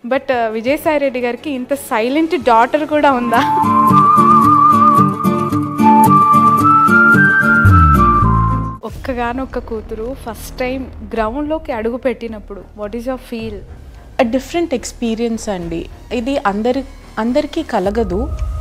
But Vijayasai Reddy గారికి ఇంత silent daughter కూడా ఉందా ఒక్కగానొక్క కూతురు ఫస్ట్ టైం గ్రౌండ్లోకి అడుగు పెట్టినప్పుడు what is your feel different experience అండి ఇది అందరి అందరికీ కలగదు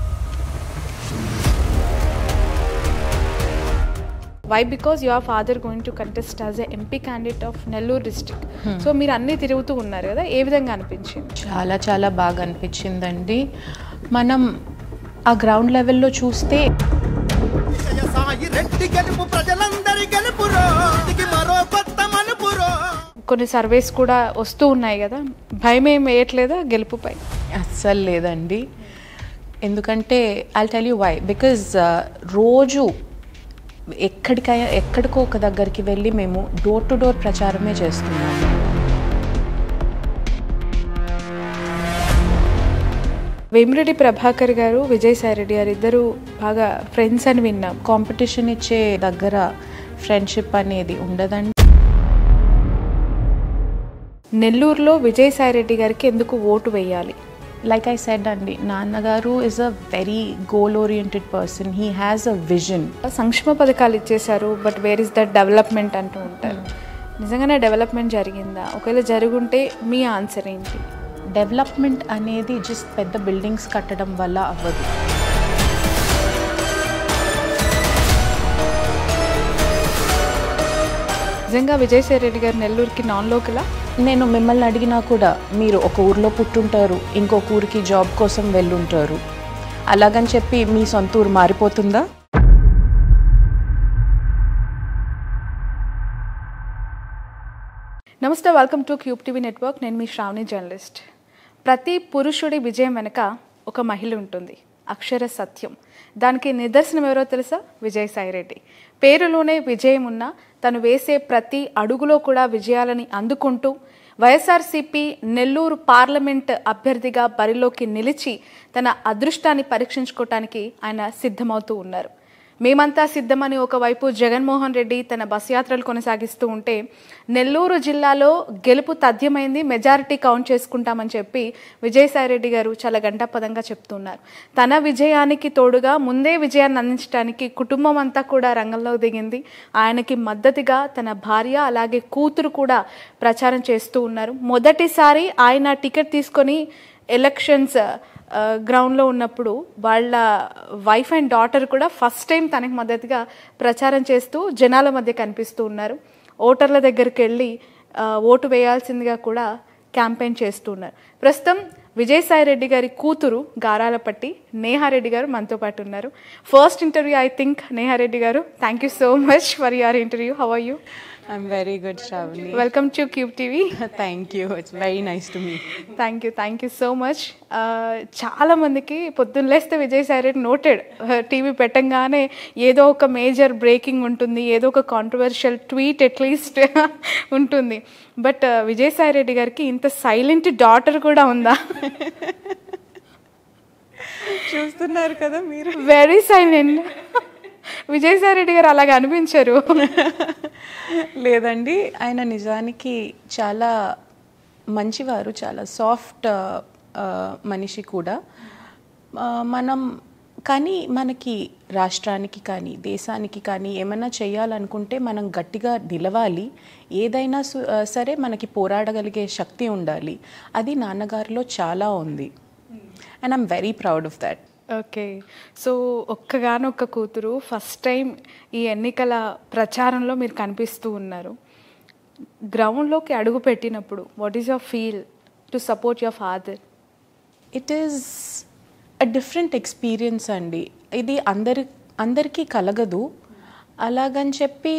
why because your father going to contest as a MP candidate of Nellore district so మీరు అన్నీ తిరుగుతూ ఉన్నారు కదా ఏ విధంగా అనిపించింది చాలా చాలా బాగా అనిపించిందండి మనం ఆ గ్రౌండ్ లెవెల్లో చూస్తే జయ సాయి రెడ్డి గెలుపు ప్రజలందరి గెలుపురో ఇది మరో కొత్త మలుపురో కొన్ని సర్వేస్ కూడా వస్తూ ఉన్నాయి కదా భయం ఏం వేయట్లేదా గెలుపుపై అస్సలు లేదండి ఎందుకంటే I tell you why because రోజు ఎక్కడికైనా ఎక్కడికో ఒక దగ్గరికి వెళ్ళి మేము డోర్ టు డోర్ ప్రచారమే చేస్తున్నాము వేమిరెడ్డి ప్రభాకర్ గారు విజయసాయి రెడ్డి గారు ఇద్దరు బాగా ఫ్రెండ్స్ అని విన్నాం కాంపిటీషన్ ఇచ్చే దగ్గర ఫ్రెండ్షిప్ అనేది ఉండదండి నెల్లూరులో విజయసాయి రెడ్డి గారికి ఎందుకు ఓటు వేయాలి లైక్ ఐ సెడ్ అండి నాన్నగారు is a very goal oriented person he has a vision సంక్షేమ పథకాలు ఇచ్చేశారు but where is that development అంటూ ఉంటారు నిజంగానే డెవలప్మెంట్ జరిగిందా ఒకవేళ జరుగుంటే మీ ఆన్సర్ ఏంటి డెవలప్మెంట్ అనేది జస్ట్ పెద్ద బిల్డింగ్స్ కట్టడం వల్ల అవ్వదు నిజంగా విజయసాయి రెడ్డి గారు నెల్లూరుకి నాన్ లోకలా నేను మిమ్మల్ని అడిగినా కూడా మీరు ఒక ఊర్లో పుట్టుంటారు ఇంకొక ఊరికి జాబ్ కోసం వెళ్ళుంటారు అలాగని చెప్పి మీ సొంత ఊరు మారిపోతుందా నమస్తే welcome to Cube TV network నేను మీ శ్రావణి జర్నలిస్ట్ ప్రతి పురుషుడి విజయం వెనుక ఒక మహిళ ఉంటుంది అక్షర సత్యం దానికి నిదర్శనం ఎవరో తెలుసా విజయసాయి రెడ్డి పేరులోనే విజయం ఉన్న తను వేసే ప్రతి అడుగులో కూడా విజయాలని అందుకుంటూ వైఎస్ఆర్సీపీ నెల్లూరు పార్లమెంట్ అభ్యర్థిగా బరిలోకి నిలిచి తన అదృష్టాన్ని పరీక్షించుకోవటానికి ఆయన సిద్ధమవుతూ ఉన్నారు మేమంతా సిద్ధమని ఒకవైపు జగన్మోహన్ రెడ్డి తన బస్ యాత్రలు కొనసాగిస్తూ ఉంటే నెల్లూరు జిల్లాలో గెలుపు తథ్యమైంది మెజారిటీ కౌంట్ చేసుకుంటామని చెప్పి విజయసాయిరెడ్డి గారు చాలా గంటాపదంగా చెప్తున్నారు తన విజయానికి తోడుగా ముందే విజయాన్ని అందించడానికి కుటుంబం అంతా కూడా రంగంలో దిగింది ఆయనకి మద్దతుగా తన భార్య అలాగే కూతురు కూడా ప్రచారం చేస్తూ ఉన్నారు మొదటిసారి ఆయన టికెట్ తీసుకొని ఎలక్షన్స్ ఆ, గ్రౌండ్లో ఉన్నప్పుడు వాళ్ళ వైఫ్ అండ్ డాటర్ కూడా ఫస్ట్ టైం తనకి మద్దతుగా ప్రచారం చేస్తూ జనాల మధ్య కనిపిస్తూ ఉన్నారు ఓటర్ల దగ్గరికి వెళ్ళి ఆ, ఓటు వేయాల్సిందిగా కూడా క్యాంపెయిన్ చేస్తూ ఉన్నారు ప్రస్తుతం విజయసాయి రెడ్డి గారి కూతురు గారాలపట్టి నేహారెడ్డి గారు మనతో పాటు ఉన్నారు first interview I think Neha Reddy గారు thank you so much for your interview how are you I'm very good Shravani welcome to Cube TV thank you it's very nice to me thank you thank you so much చాలా మందికి పొద్దున్న లేస్తే Vijayasai Reddy noted TV పెట్టంగానే ఏదో ఒక major breaking ఉంటుంది ఏదో ఒక కాంట్రవర్షియల్ ట్వీట్ అట్లీస్ట్ ఉంటుంది బట్ విజయసాయి రెడ్డి గారికి ఇంత సైలెంట్ డాటర్ కూడా ఉందా చూస్తున్నారు కదా మీరు వెరీ సైలెంట్ విజయసాయి రెడ్డి గారు అలాగ అనిపించరు లేదండి ఆయన నిజానికి చాలా మంచివారు చాలా సాఫ్ట్ మనిషి కూడా ఆ, మనం కానీ మనకి రాష్ట్రానికి కానీ దేశానికి కానీ ఏమైనా చేయాలనుకుంటే మనం గట్టిగా నిలవాలి ఏదైనా సు- ఆ, సరే మనకి పోరాడగలిగే శక్తి ఉండాలి అది నాన్నగారిలో చాలా ఉంది and I'm very proud of that okay so ఒక్కగానొక్క కూతురు ఫస్ట్ టైం ఈ ఎన్నికల ప్రచారంలో మీరు కనిపిస్తూ ఉన్నారు గ్రౌండ్లోకి అడుగు పెట్టినప్పుడు what is your feel to support your father it is a different experience అండి ఇది అందరి అందరికీ కలగదు అలాగని చెప్పి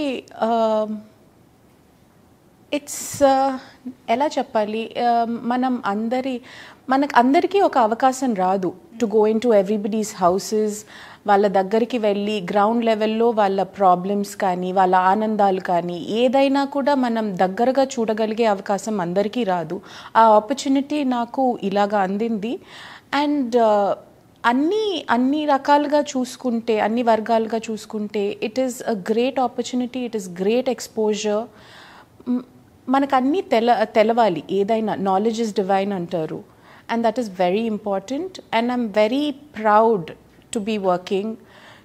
ఇట్స్ ఎలా చెప్పాలి uh, మనం అందరి మనకు అందరికీ ఒక అవకాశం రాదు to go into everybody's houses వాళ్ళ దగ్గరికి వెళ్ళి గ్రౌండ్ లెవెల్లో వాళ్ళ ప్రాబ్లమ్స్ కానీ వాళ్ళ ఆనందాలు కానీ ఏదైనా కూడా మనం దగ్గరగా చూడగలిగే అవకాశం అందరికీ రాదు ఆ ఆపర్చునిటీ నాకు ఇలాగా అందింది అండ్ అన్ని అన్ని రకాలుగా చూసుకుంటే అన్ని వర్గాలుగా చూసుకుంటే it is a great opportunity it is great exposure మనకు అన్నీ తెల తెలవాలి ఏదైనా నాలెడ్జ్ ఇస్ డివైన్ అంటారు and that is very important and I'm very proud to be working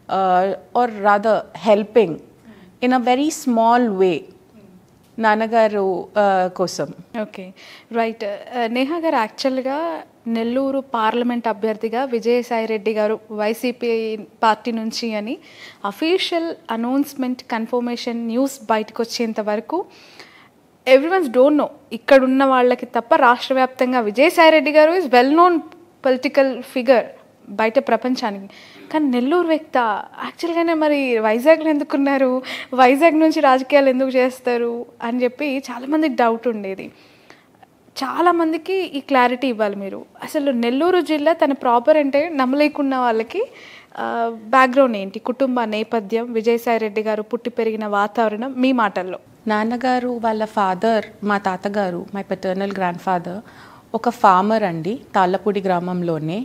or rather helping in a very small way నాన్నగారు uh, కోసం okay right Neha గారు యాక్చువల్గా నెల్లూరు పార్లమెంట్ అభ్యర్థిగా విజయసాయి రెడ్డి గారు వైసీపీ పార్టీ నుంచి అని అఫీషియల్ అనౌన్స్మెంట్ కన్ఫర్మేషన్ న్యూస్ బయటకు వచ్చేంత వరకు ఎవ్రీవన్స్ డోంట్ నో ఇక్కడ ఉన్న వాళ్ళకి తప్ప రాష్ట్ర వ్యాప్తంగా విజయసాయి రెడ్డి గారు is well known political figure బయట ప్రపంచానికి కానీ నెల్లూరు వ్యక్త యాక్చువల్గానే మరి వైజాగ్లో ఎందుకున్నారు వైజాగ్ నుంచి రాజకీయాలు ఎందుకు చేస్తారు అని చెప్పి చాలామందికి డౌట్ ఉండేది చాలామందికి ఈ క్లారిటీ ఇవ్వాలి మీరు అసలు నెల్లూరు జిల్లా తన ప్రాపర్ అంటే నమ్మలేకున్న వాళ్ళకి బ్యాక్గ్రౌండ్ ఏంటి కుటుంబ నేపథ్యం విజయసాయి రెడ్డి గారు పుట్టి పెరిగిన వాతావరణం మీ మాటల్లో నాన్నగారు వాళ్ళ ఫాదర్ మా తాతగారు మై పెటర్నల్ గ్రాండ్ ఫాదర్ ఒక ఫార్మర్ అండి తాళ్ళపూడి గ్రామంలోనే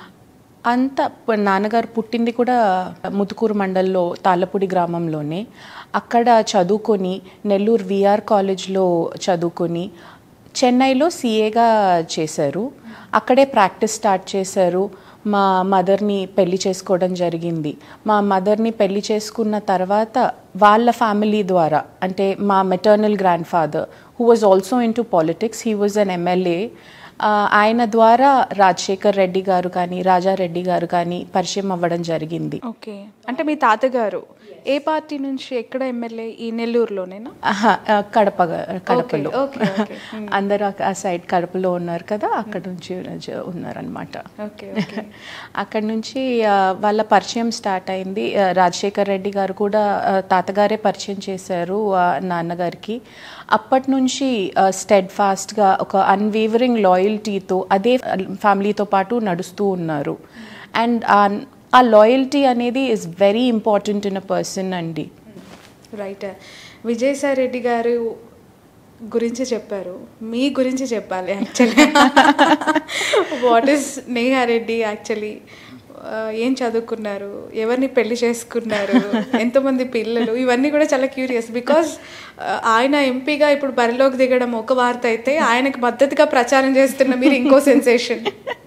అంత ప- నాన్నగారు పుట్టింది కూడా ముతుకూరు మండల్లో తాళ్ళపూడి గ్రామంలోనే అక్కడ చదువుకొని నెల్లూరు విఆర్ కాలేజ్లో చదువుకొని చెన్నైలో సీఏగా చేశారు అక్కడే ప్రాక్టీస్ స్టార్ట్ చేశారు మా మదర్ని పెళ్లి చేసుకోవడం జరిగింది మా మదర్ని పెళ్లి చేసుకున్న తర్వాత వాళ్ళ ఫ్యామిలీ ద్వారా అంటే మా maternal grandfather who was also into politics he was an MLA ఆయన ద్వారా రాజశేఖర్ రెడ్డి గారు కానీ రాజారెడ్డి గారు కానీ పరిచయం అవ్వడం జరిగింది ఓకే అంటే మీ తాతగారు ఏ పార్టీ నుంచి ఎక్కడ ఎమ్మెల్యే ఈ నెల్లూరులోనేనా ఆహా, ఆ, కడప కడపలో ఓకే, ఓకే. అందరూ ఆ- ఆ సైడ్ కడపలో ఉన్నారు కదా అక్కడ నుంచి ఉన్నారనమాట ఓకే ఓకే అక్కడ నుంచి ఆ, వాళ్ళ పరిచయం స్టార్ట్ అయింది ఆ, రాజశేఖర్ రెడ్డి గారు కూడా ఆ, తాతగారే పరిచయం చేశారు ఆ, నాన్నగారికి అప్పటి నుంచి స్టెడ్ ఫాస్ట్గా ఒక అన్వేవరింగ్ లాయల్టీతో అదే ఫ్యామిలీతో పాటు నడుస్తూ ఉన్నారు అండ్ ఆ లాయల్టీ అనేది is very important in a person అండి రైట్ విజయసాయి రెడ్డి గారు గురించి చెప్పారు మీ గురించి చెప్పాలి actually what is Neha Reddy actually ఏం చదువుకున్నారు ఎవరిని పెళ్లి చేసుకున్నారు ఎంతమంది పిల్లలు ఇవన్నీ కూడా చాలా క్యూరియస్ బికాస్ ఆయన ఎంపీగా ఇప్పుడు బరిలోకి దిగడం ఒక వార్త అయితే ఆయనకు మద్దతుగా ప్రచారం చేస్తున్న మీరు ఇంకో సెన్సేషన్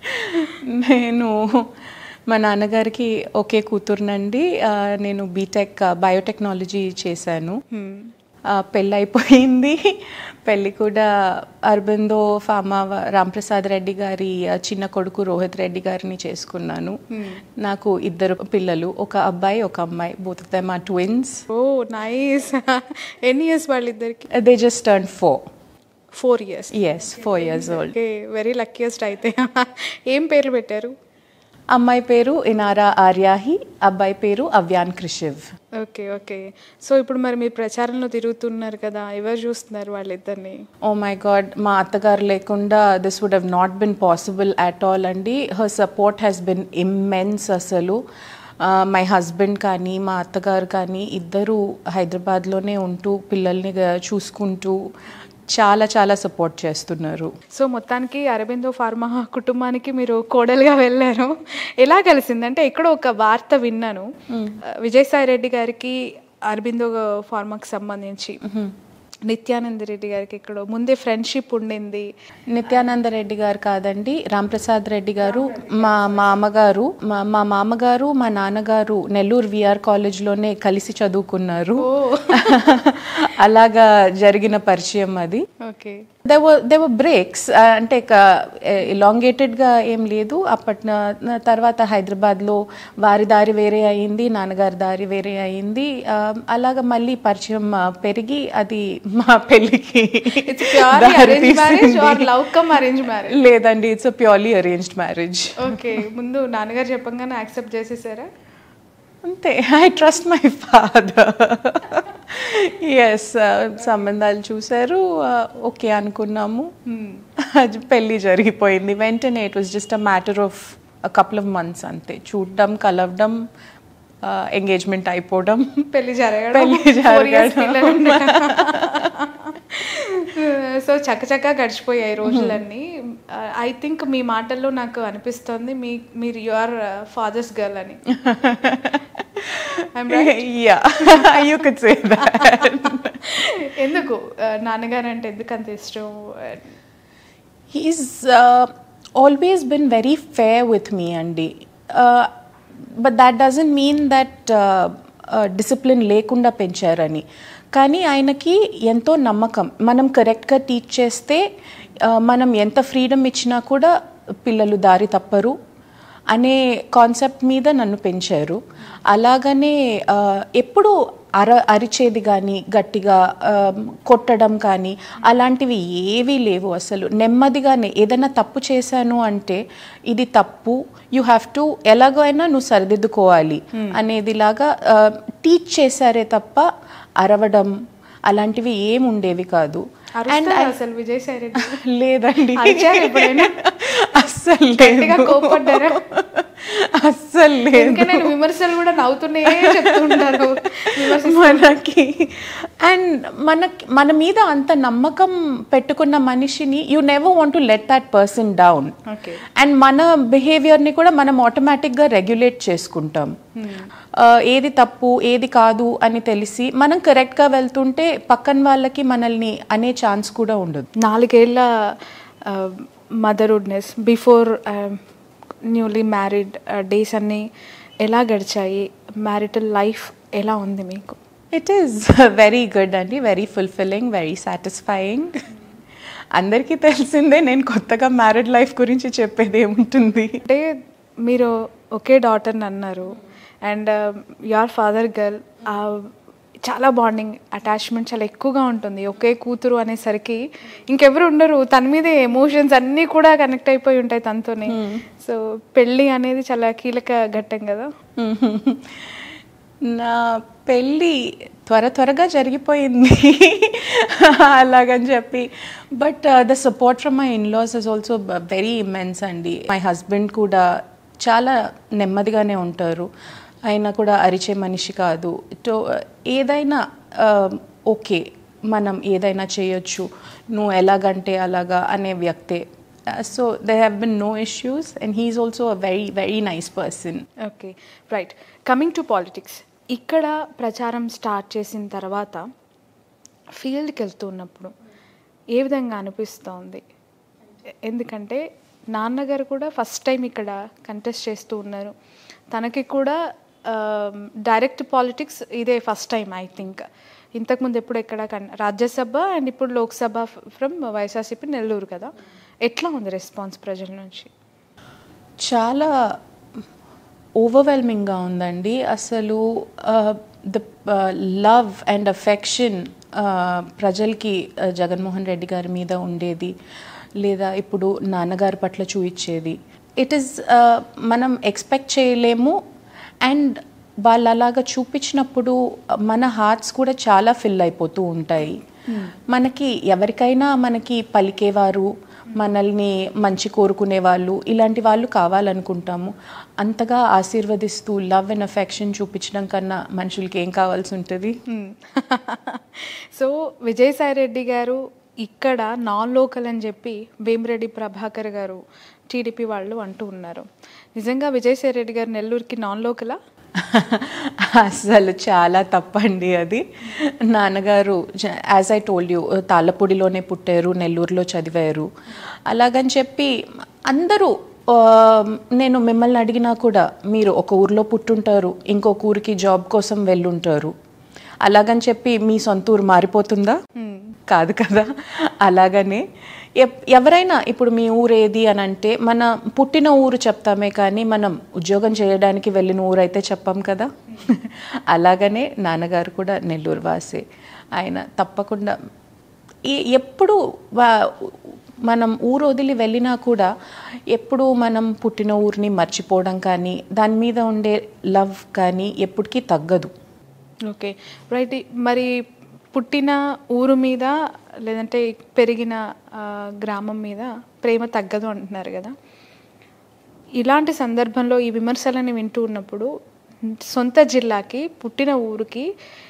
నేను మా నాన్నగారికి ఒకే కూతురునండి ఆ, నేను బీటెక్ బయోటెక్నాలజీ చేశాను ఆ, పెళ్ళి అయిపోయింది పెళ్ళి కూడా అరబిందో ఫామా రాంప్రసాద్ రెడ్డి గారి ఆ, చిన్న కొడుకు రోహిత్ రెడ్డి గారిని చేసుకున్నాను నాకు ఇద్దరు పిల్లలు ఒక అబ్బాయి ఒక అమ్మాయి both of them are twins oh nice ఎన్ని ఇయర్స్ వాళ్ళిద్దరికి they just turn four four years yes four years old okay very luckiest అయితే ఏం పేర్లు పెట్టారు అమ్మాయి పేరు ఇనారా ఆర్యాహి అబ్బాయి పేరు Avyaan Krishiv okay okay so ఇప్పుడు మరి మీరు ప్రచారంలో తిరుగుతున్నారు కదా ఎవరు చూస్తున్నారు వాళ్ళిద్దరిని ఓ మై గాడ్ మా అత్తగారు లేకుండా this would have not been possible at all అండి her support has been immense అసలు మై హస్బెండ్ కానీ మా అత్తగారు కానీ ఇద్దరు హైదరాబాద్లోనే ఉంటూ పిల్లల్ని గా- చూసుకుంటూ చాలా చాలా సపోర్ట్ చేస్తున్నారు సో మొత్తానికి అరబిందో ఫార్మా కుటుంబానికి మీరు కోడలుగా వెళ్ళారు ఎలా కలిసింది అంటే ఎక్కడో ఒక వార్త విన్నాను విజయసాయి రెడ్డి గారికి అరబిందో ఫార్మాకి సంబంధించి నిత్యానంద రెడ్డి గారికి ఎక్కడో ముందే ఫ్రెండ్షిప్ ఉండింది నిత్యానంద రెడ్డి గారు కాదండి రాంప్రసాద్ రెడ్డి గారు మా మామగారు మా మా మామగారు మా నాన్నగారు నెల్లూరు విఆర్ కాలేజ్లోనే కలిసి చదువుకున్నారు అలాగా జరిగిన పరిచయం అది ఓకే దేవర్ దేవర్ బ్రేక్స్ అంటే ఇలాంగేటెడ్గా ఏం లేదు అప్పటి నా- తర్వాత హైదరాబాద్లో వారి దారి వేరే అయింది నాన్నగారి దారి వేరే అయింది ఆ, అలాగా మళ్ళీ పరిచయం ఆ, పెరిగి అది మా పెళ్ళికి ఇట్స్ ప్యూర్లీ దారి అరేంజ్ మ్యారేజ్ తీసింది. Or love cum arrange marriage లేదండి it's purely arranged marriage okay ముందు నాన్నగారు చెప్పంగానే యాక్సెప్ట్ చేసేసారా అంతే I trust my father yes సంబంధాలు చూశారు ఓకే అనుకున్నాము అది పెళ్ళి జరిగిపోయింది వెంటనే it was just a matter of couple of months అంతే చూడడం కలవడం ఎంగేజ్మెంట్ అయిపోవడం పెళ్లి జరగడం పెళ్లి four years జరగడం. పిల్లలు ఉండడం. సో చక్కచక్క గడిచిపోయాయి రోజులన్నీ ఐ థింక్ మీ మాటల్లో నాకు అనిపిస్తుంది మీ మీరు యువర్ ఫాదర్స్ గర్ల్ అని I'm yeah you could say ఎందుకు Uh, నాన్నగారు అంటే ఎందుకు అంత ఇష్టం He's uh, always been very fair with me, Andy. Uh, but that doesn't mean that uh, uh, discipline లేకుండా పెంచారని కానీ ఆయనకి ఎంతో నమ్మకం మనం కరెక్ట్గా టీచ్ చేస్తే uh, మనం ఎంత ఫ్రీడమ్ ఇచ్చినా కూడా పిల్లలు దారి తప్పరు అనే కాన్సెప్ట్ మీద నన్ను పెంచారు అలాగనే ఆ, ఎప్పుడు అర అరిచేది కానీ గట్టిగా ఆ, కొట్టడం కానీ అలాంటివి ఏవీ లేవు అసలు నెమ్మదిగానే ఏదైనా తప్పు చేశాను అంటే ఇది తప్పు యూ హ్యావ్ టు ఎలాగో అయినా నువ్వు సరిదిద్దుకోవాలి అనేదిలాగా టీచ్ చేశారే తప్ప అరవడం అలాంటివి ఏమి ఉండేవి కాదు అరుస్తారా అసలు విజయసాయి రెడ్డి లేదండి అరిచారా ఎప్పుడైనా? అస్సలు గట్టిగా లేదు కోప్పడ్డారా? అస్సలు లేదు ఎందుకంటే నేను విమర్శలు కూడా నవ్వుతూనే చెప్తుంటారు విమర్శ మనకి అండ్ మనకి మన మీద అంత నమ్మకం పెట్టుకున్న మనిషిని you never want to let that person down okay and మన బిహేవియర్ని కూడా మనం ఆటోమేటిక్గా రెగ్యులేట్ చేసుకుంటాం ఆ, ఏది తప్పు ఏది కాదు అని తెలిసి మనం కరెక్ట్గా వెళ్తుంటే పక్కన వాళ్ళకి మనల్ని అనే ఛాన్స్ కూడా ఉండదు నాలుగేళ్ల motherhoodness before newly married days అన్నీ ఎలా గడిచాయి మ్యారిటల్ లైఫ్ ఎలా ఉంది మీకు ఇట్ ఈస్ వెరీ గుడ్ అండి వెరీ ఫుల్ఫిల్లింగ్ వెరీ సాటిస్ఫైయింగ్ అందరికీ తెలిసిందే నేను కొత్తగా మ్యారీడ్ లైఫ్ గురించి చెప్పేది ఏముంటుంది అంటే మీరు ఒకే డాటర్ని అన్నారు అండ్ యువర్ ఫాదర్ గర్ల్ చాలా బాండింగ్ అటాచ్మెంట్ చాలా ఎక్కువగా ఉంటుంది ఒకే కూతురు అనేసరికి ఇంకెవరు ఉండరు తన మీద ఎమోషన్స్ అన్నీ కూడా కనెక్ట్ అయిపోయి ఉంటాయి తనతోనే సో పెళ్ళి అనేది చాలా కీలక ఘట్టం కదా నా పెళ్ళి త్వర త్వరగా జరిగిపోయింది అలాగని చెప్పి but the support from my in laws is also very immense అండి మై హస్బెండ్ కూడా చాలా నెమ్మదిగానే ఉంటారు ఆయన కూడా అరిచే మనిషి కాదు తో ఏదైనా ఓకే మనం ఏదైనా చేయొచ్చు నువ్వు ఎలాగంటే అలాగా అనే వ్యక్తే so they have been no issues and he is also a very very nice person okay right coming to politics ఇక్కడ ప్రచారం స్టార్ట్ చేసిన తర్వాత ఫీల్డ్కి వెళ్తున్నప్పుడు ఏ విధంగా అనిపిస్తోంది ఎందుకంటే నాన్నగారు కూడా ఫస్ట్ టైం ఇక్కడ కంటెస్ట్ చేస్తూ ఉన్నారు తనకి కూడా డైరెక్ట్ పాలిటిక్స్ ఇదే ఫస్ట్ టైం ఐ థింక్ ఇంతకుముందు ఎప్పుడు ఎక్కడ కన్ రాజ్యసభ అండ్ ఇప్పుడు లోక్సభ ఫ్రమ్ వైఎస్ఆర్సీపీ నెల్లూరు కదా ఎట్లా ఉంది రెస్పాన్స్ ప్రజల నుంచి చాలా ఓవర్వెల్మింగ్గా ఉందండి అసలు ద లవ్ అండ్ అఫెక్షన్ ప్రజలకి uh, జగన్మోహన్ రెడ్డి గారి మీద ఉండేది లేదా ఇప్పుడు నాన్నగారి పట్ల చూయించేది ఇట్ ఈస్ మనం ఎక్స్పెక్ట్ చేయలేము అండ్ వాళ్ళు అలాగా చూపించినప్పుడు మన హార్ట్స్ కూడా చాలా ఫిల్ అయిపోతూ ఉంటాయి మనకి ఎవరికైనా మనకి పలికేవారు మనల్ని మంచి కోరుకునే వాళ్ళు ఇలాంటి వాళ్ళు కావాలనుకుంటాము అంతగా ఆశీర్వదిస్తూ లవ్ అండ్ అఫెక్షన్ చూపించడం కన్నా మనుషులకి ఏం కావాల్సి ఉంటుంది సో విజయసాయి రెడ్డి గారు ఇక్కడ నాన్ లోకల్ అని చెప్పి వేమిరెడ్డి ప్రభాకర్ గారు టీడీపీ వాళ్ళు అంటూ ఉన్నారు నిజంగా విజయసాయి రెడ్డి గారు నెల్లూరుకి నాన్ లోకలా అసలు చాలా తప్పండి అది నాన్నగారు యాజ్ ఐ టోల్డ్ యూ తాళ్ళపూడిలోనే పుట్టారు నెల్లూరులో చదివారు అలాగని చెప్పి అందరూ ఆ, నేను మిమ్మల్ని అడిగినా కూడా మీరు ఒక ఊర్లో పుట్టుంటారు ఇంకొక ఊరికి జాబ్ కోసం వెళ్ళుంటారు అలాగని చెప్పి మీ సొంత ఊరు మారిపోతుందా కాదు కదా అలాగనే ఎప్- ఎవరైనా ఇప్పుడు మీ ఊరు ఏది అని అంటే మన పుట్టిన ఊరు చెప్తామే కానీ మనం ఉద్యోగం చేయడానికి వెళ్ళిన ఊరు అయితే చెప్పాం కదా అలాగనే నాన్నగారు కూడా నెల్లూరు వాసే ఆయన తప్పకుండా ఏ- ఎప్పుడు వా- మనం ఊరు వదిలి వెళ్ళినా కూడా ఎప్పుడు మనం పుట్టిన ఊరిని మర్చిపోవడం కానీ దాని మీద ఉండే లవ్ కానీ ఎప్పటికీ తగ్గదు ఓకే రైట్ మరి పుట్టిన ఊరు మీద లేదంటే పెరిగిన ఆ, గ్రామం మీద ప్రేమ తగ్గదు అంటున్నారు కదా ఇలాంటి సందర్భంలో ఈ విమర్శలని వింటూ ఉన్నప్పుడు సొంత జిల్లాకి పుట్టిన ఊరికి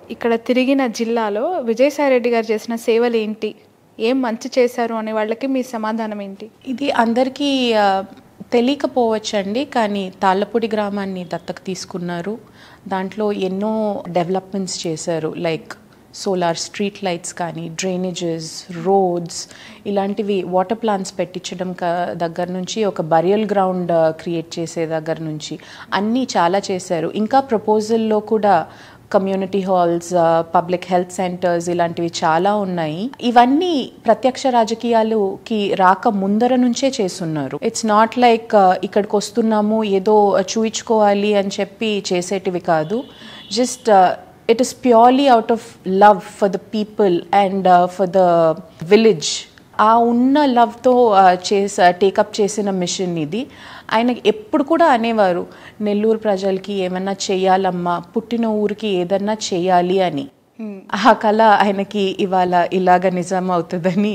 ఇక్కడ తిరిగిన జిల్లాలో విజయసాయి రెడ్డి గారు చేసిన సేవలు ఏంటి ఏం మంచి చేశారు అనే వాళ్ళకి మీ సమాధానం ఏంటి ఇది అందరికీ ఆ, తెలియకపోవచ్చండి కానీ తాళ్ళపూడి గ్రామాన్ని దత్తకు తీసుకున్నారు దాంట్లో ఎన్నో డెవలప్మెంట్స్ చేశారు లైక్ సోలార్ స్ట్రీట్ లైట్స్ కానీ డ్రైనేజెస్ రోడ్స్ ఇలాంటివి వాటర్ ప్లాంట్స్ పెట్టించడం క- దగ్గర నుంచి ఒక బరియల్ గ్రౌండ్ క్రియేట్ చేసే దగ్గర నుంచి అన్నీ చాలా చేశారు ఇంకా ప్రపోజల్లో కూడా community halls public health centres ఇలాంటివి చాలా ఉన్నాయి ఇవన్నీ ప్రత్యక్ష రాజకీయాలుకి రాక ముందర నుంచే చేస్తున్నారు ఇట్స్ నాట్ లైక్ ఇక్కడికి వస్తున్నాము ఏదో చూయించుకోవాలి అని చెప్పి చేసేటివి కాదు just it is purely out of love for the people and for the village ఆ ఉన్న లవ్తో చేస టేకప్ చేసిన మిషన్ ఇది ఆయన ఎప్పుడు కూడా అనేవారు నెల్లూరు ప్రజలకి ఏమన్నా చేయాలమ్మా పుట్టిన ఊరికి ఏదన్నా చేయాలి అని ఆ కళ ఆయనకి ఇవాళ ఇలాగ నిజం అవుతుందని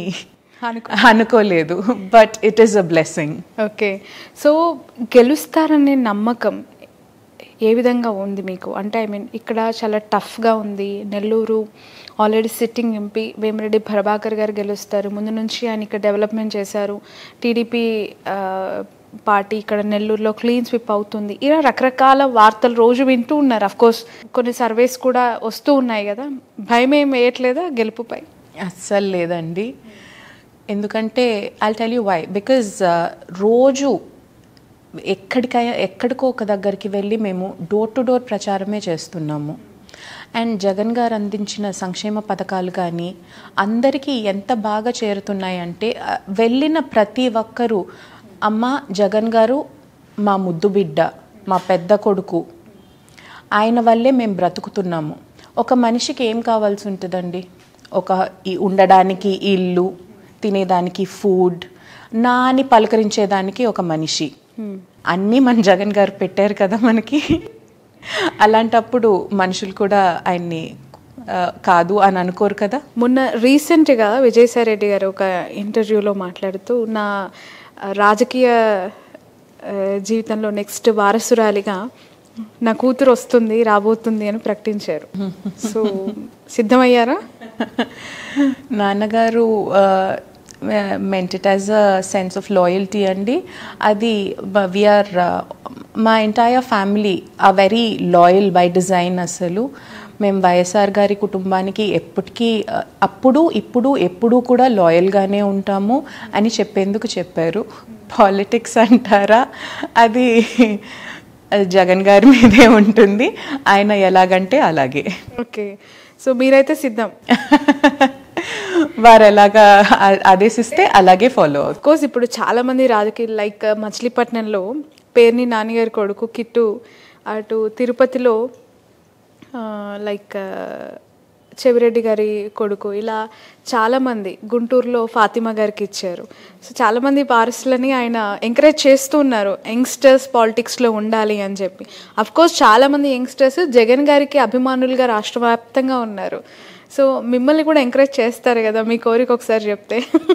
అనుకోలేదు but it is a blessing okay so గెలుస్తారనే నమ్మకం ఏ విధంగా ఉంది మీకు అంటే ఐ మీన్ ఇక్కడ చాలా టఫ్గా ఉంది Nellore already sitting MP Vemireddy Prabhakar గారు గెలుస్తారు ముందు నుంచి ఆయన ఇక్కడ డెవలప్మెంట్ చేశారు టీడీపీ పార్టీ ఇక్కడ నెల్లూరులో క్లీన్ స్విప్ అవుతుంది ఇలా రకరకాల వార్తలు రోజు వింటూ ఉన్నారు అఫ్ కోర్స్ కొన్ని సర్వేస్ కూడా వస్తూ ఉన్నాయి కదా భయం ఏం వేయట్లేదా గెలుపుపై అస్సలు లేదండి ఎందుకంటే I tell you why because రోజు ఎక్కడికైనా ఎక్కడికో ఒక దగ్గరికి వెళ్ళి మేము డోర్ టు డోర్ ప్రచారమే చేస్తున్నాము అండ్ జగన్ గారు అందించిన సంక్షేమ పథకాలు కానీ అందరికీ ఎంత బాగా చేరుతున్నాయి అంటే ఆ, వెళ్ళిన ప్రతి ఒక్కరూ అమ్మ జగన్ గారు మా ముద్దు బిడ్డ మా పెద్ద కొడుకు ఆయన వల్లే మేము బ్రతుకుతున్నాము ఒక మనిషికి ఏం కావాల్సి ఉంటుందండి ఒక ఈ ఉండడానికి ఇల్లు తినేదానికి ఫుడ్ నా అని పలకరించేదానికి ఒక మనిషి అన్నీ మన జగన్ గారు పెట్టారు కదా మనకి అలాంటప్పుడు మనుషులు కూడా ఆయన్ని ఆ, కాదు అని అనుకోరు కదా మొన్న రీసెంట్గా విజయసాయి రెడ్డి గారు ఒక ఇంటర్వ్యూలో మాట్లాడుతూ నా ఆ, రాజకీయ ఆ, జీవితంలో నెక్స్ట్ వారసురాలిగా నా కూతురు వస్తుంది రాబోతుంది అని ప్రకటించారు సో సిద్ధమయ్యారా నాన్నగారు మెంట్ it as a sense of loyalty అండి అది వీఆర్ మా ఎంటైర్ ఫ్యామిలీ ఆ వెరీ లాయల్ బై డిజైన్ అసలు మేము వైఎస్ఆర్ గారి కుటుంబానికి ఎప్పటికీ ఆ, అప్పుడు ఇప్పుడు ఎప్పుడూ కూడా లాయల్గానే ఉంటాము అని చెప్పేందుకు చెప్పారు పాలిటిక్స్ అంటారా అది అది జగన్ గారి మీదే ఉంటుంది ఆయన ఎలాగంటే అలాగే ఓకే సో మీరైతే సిద్ధం వారు ఎలాగా ఆ- ఆదేశిస్తే అలాగే ఫాలో అవుతాం కోర్స్ ఇప్పుడు చాలా మంది రాజకీయ లైక్ మచిలీపట్నంలో పేర్ని నాన్నగారి కొడుకు కిట్టు అటు తిరుపతిలో లైక్ చెవిరెడ్డి గారి కొడుకు ఇలా చాలామంది గుంటూరులో ఫాతిమా గారికి ఇచ్చారు సో చాలామంది వారసులని ఆయన ఎంకరేజ్ చేస్తూ ఉన్నారు యంగ్స్టర్స్ పాలిటిక్స్లో ఉండాలి అని చెప్పి కోర్స్ చాలామంది యంగ్స్టర్స్ జగన్ గారికి అభిమానులుగా రాష్ట్ర వ్యాప్తంగా ఉన్నారు సో మిమ్మల్ని కూడా ఎంకరేజ్ చేస్తారు కదా మీ కోరిక ఒకసారి చెప్తే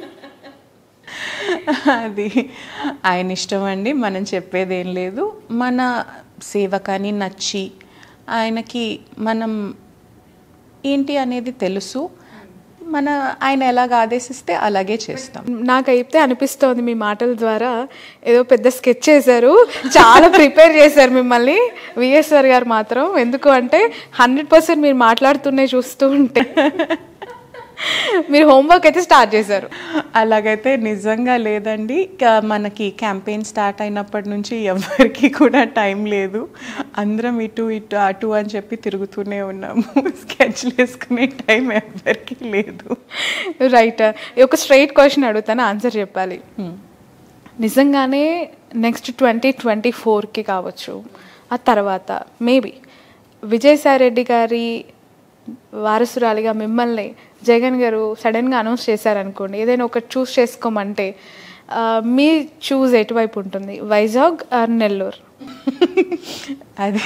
అది ఆయన ఇష్టం అండి మనం చెప్పేది ఏం లేదు మన సేవ కానీ నచ్చి ఆయనకి మనం ఏంటి అనేది తెలుసు మన ఆయన ఎలాగ ఆదేశిస్తే అలాగే చేస్తాం నాకైతే అనిపిస్తోంది మీ మాటల ద్వారా ఏదో పెద్ద స్కెచ్ చేశారు చాలా ప్రిపేర్ చేశారు మిమ్మల్ని విఎస్ఆర్ గారు మాత్రం ఎందుకు అంటే హండ్రెడ్ పర్సెంట్ మీరు మాట్లాడుతూనే చూస్తూ ఉంటే మీరు హోంవర్క్ అయితే స్టార్ట్ చేశారు అలాగైతే నిజంగా లేదండి క- మనకి క్యాంపెయిన్ స్టార్ట్ అయినప్పటి నుంచి ఎవరికి కూడా టైం లేదు అందరం ఇటు ఇటు అటు అని చెప్పి తిరుగుతూనే ఉన్నాము స్కెచ్లు వేసుకునే టైం ఎవరికి లేదు రైట్ ఒక స్ట్రైట్ క్వశ్చన్ అడుగుతాను ఆన్సర్ చెప్పాలి నిజంగానే నెక్స్ట్ ట్వంటీ ట్వంటీ ఫోర్కి కావచ్చు ఆ తర్వాత మేబీ విజయసాయి రెడ్డి గారి వారసురాలిగా మిమ్మల్ని జగన్ గారు సడన్గా అనౌన్స్ చేశారనుకోండి ఏదైనా ఒకటి చూస్ చేసుకోమంటే ఆ, మీ చూస్ ఎటువైపు ఉంటుంది వైజాగ్ ఆర్ నెల్లూరు అది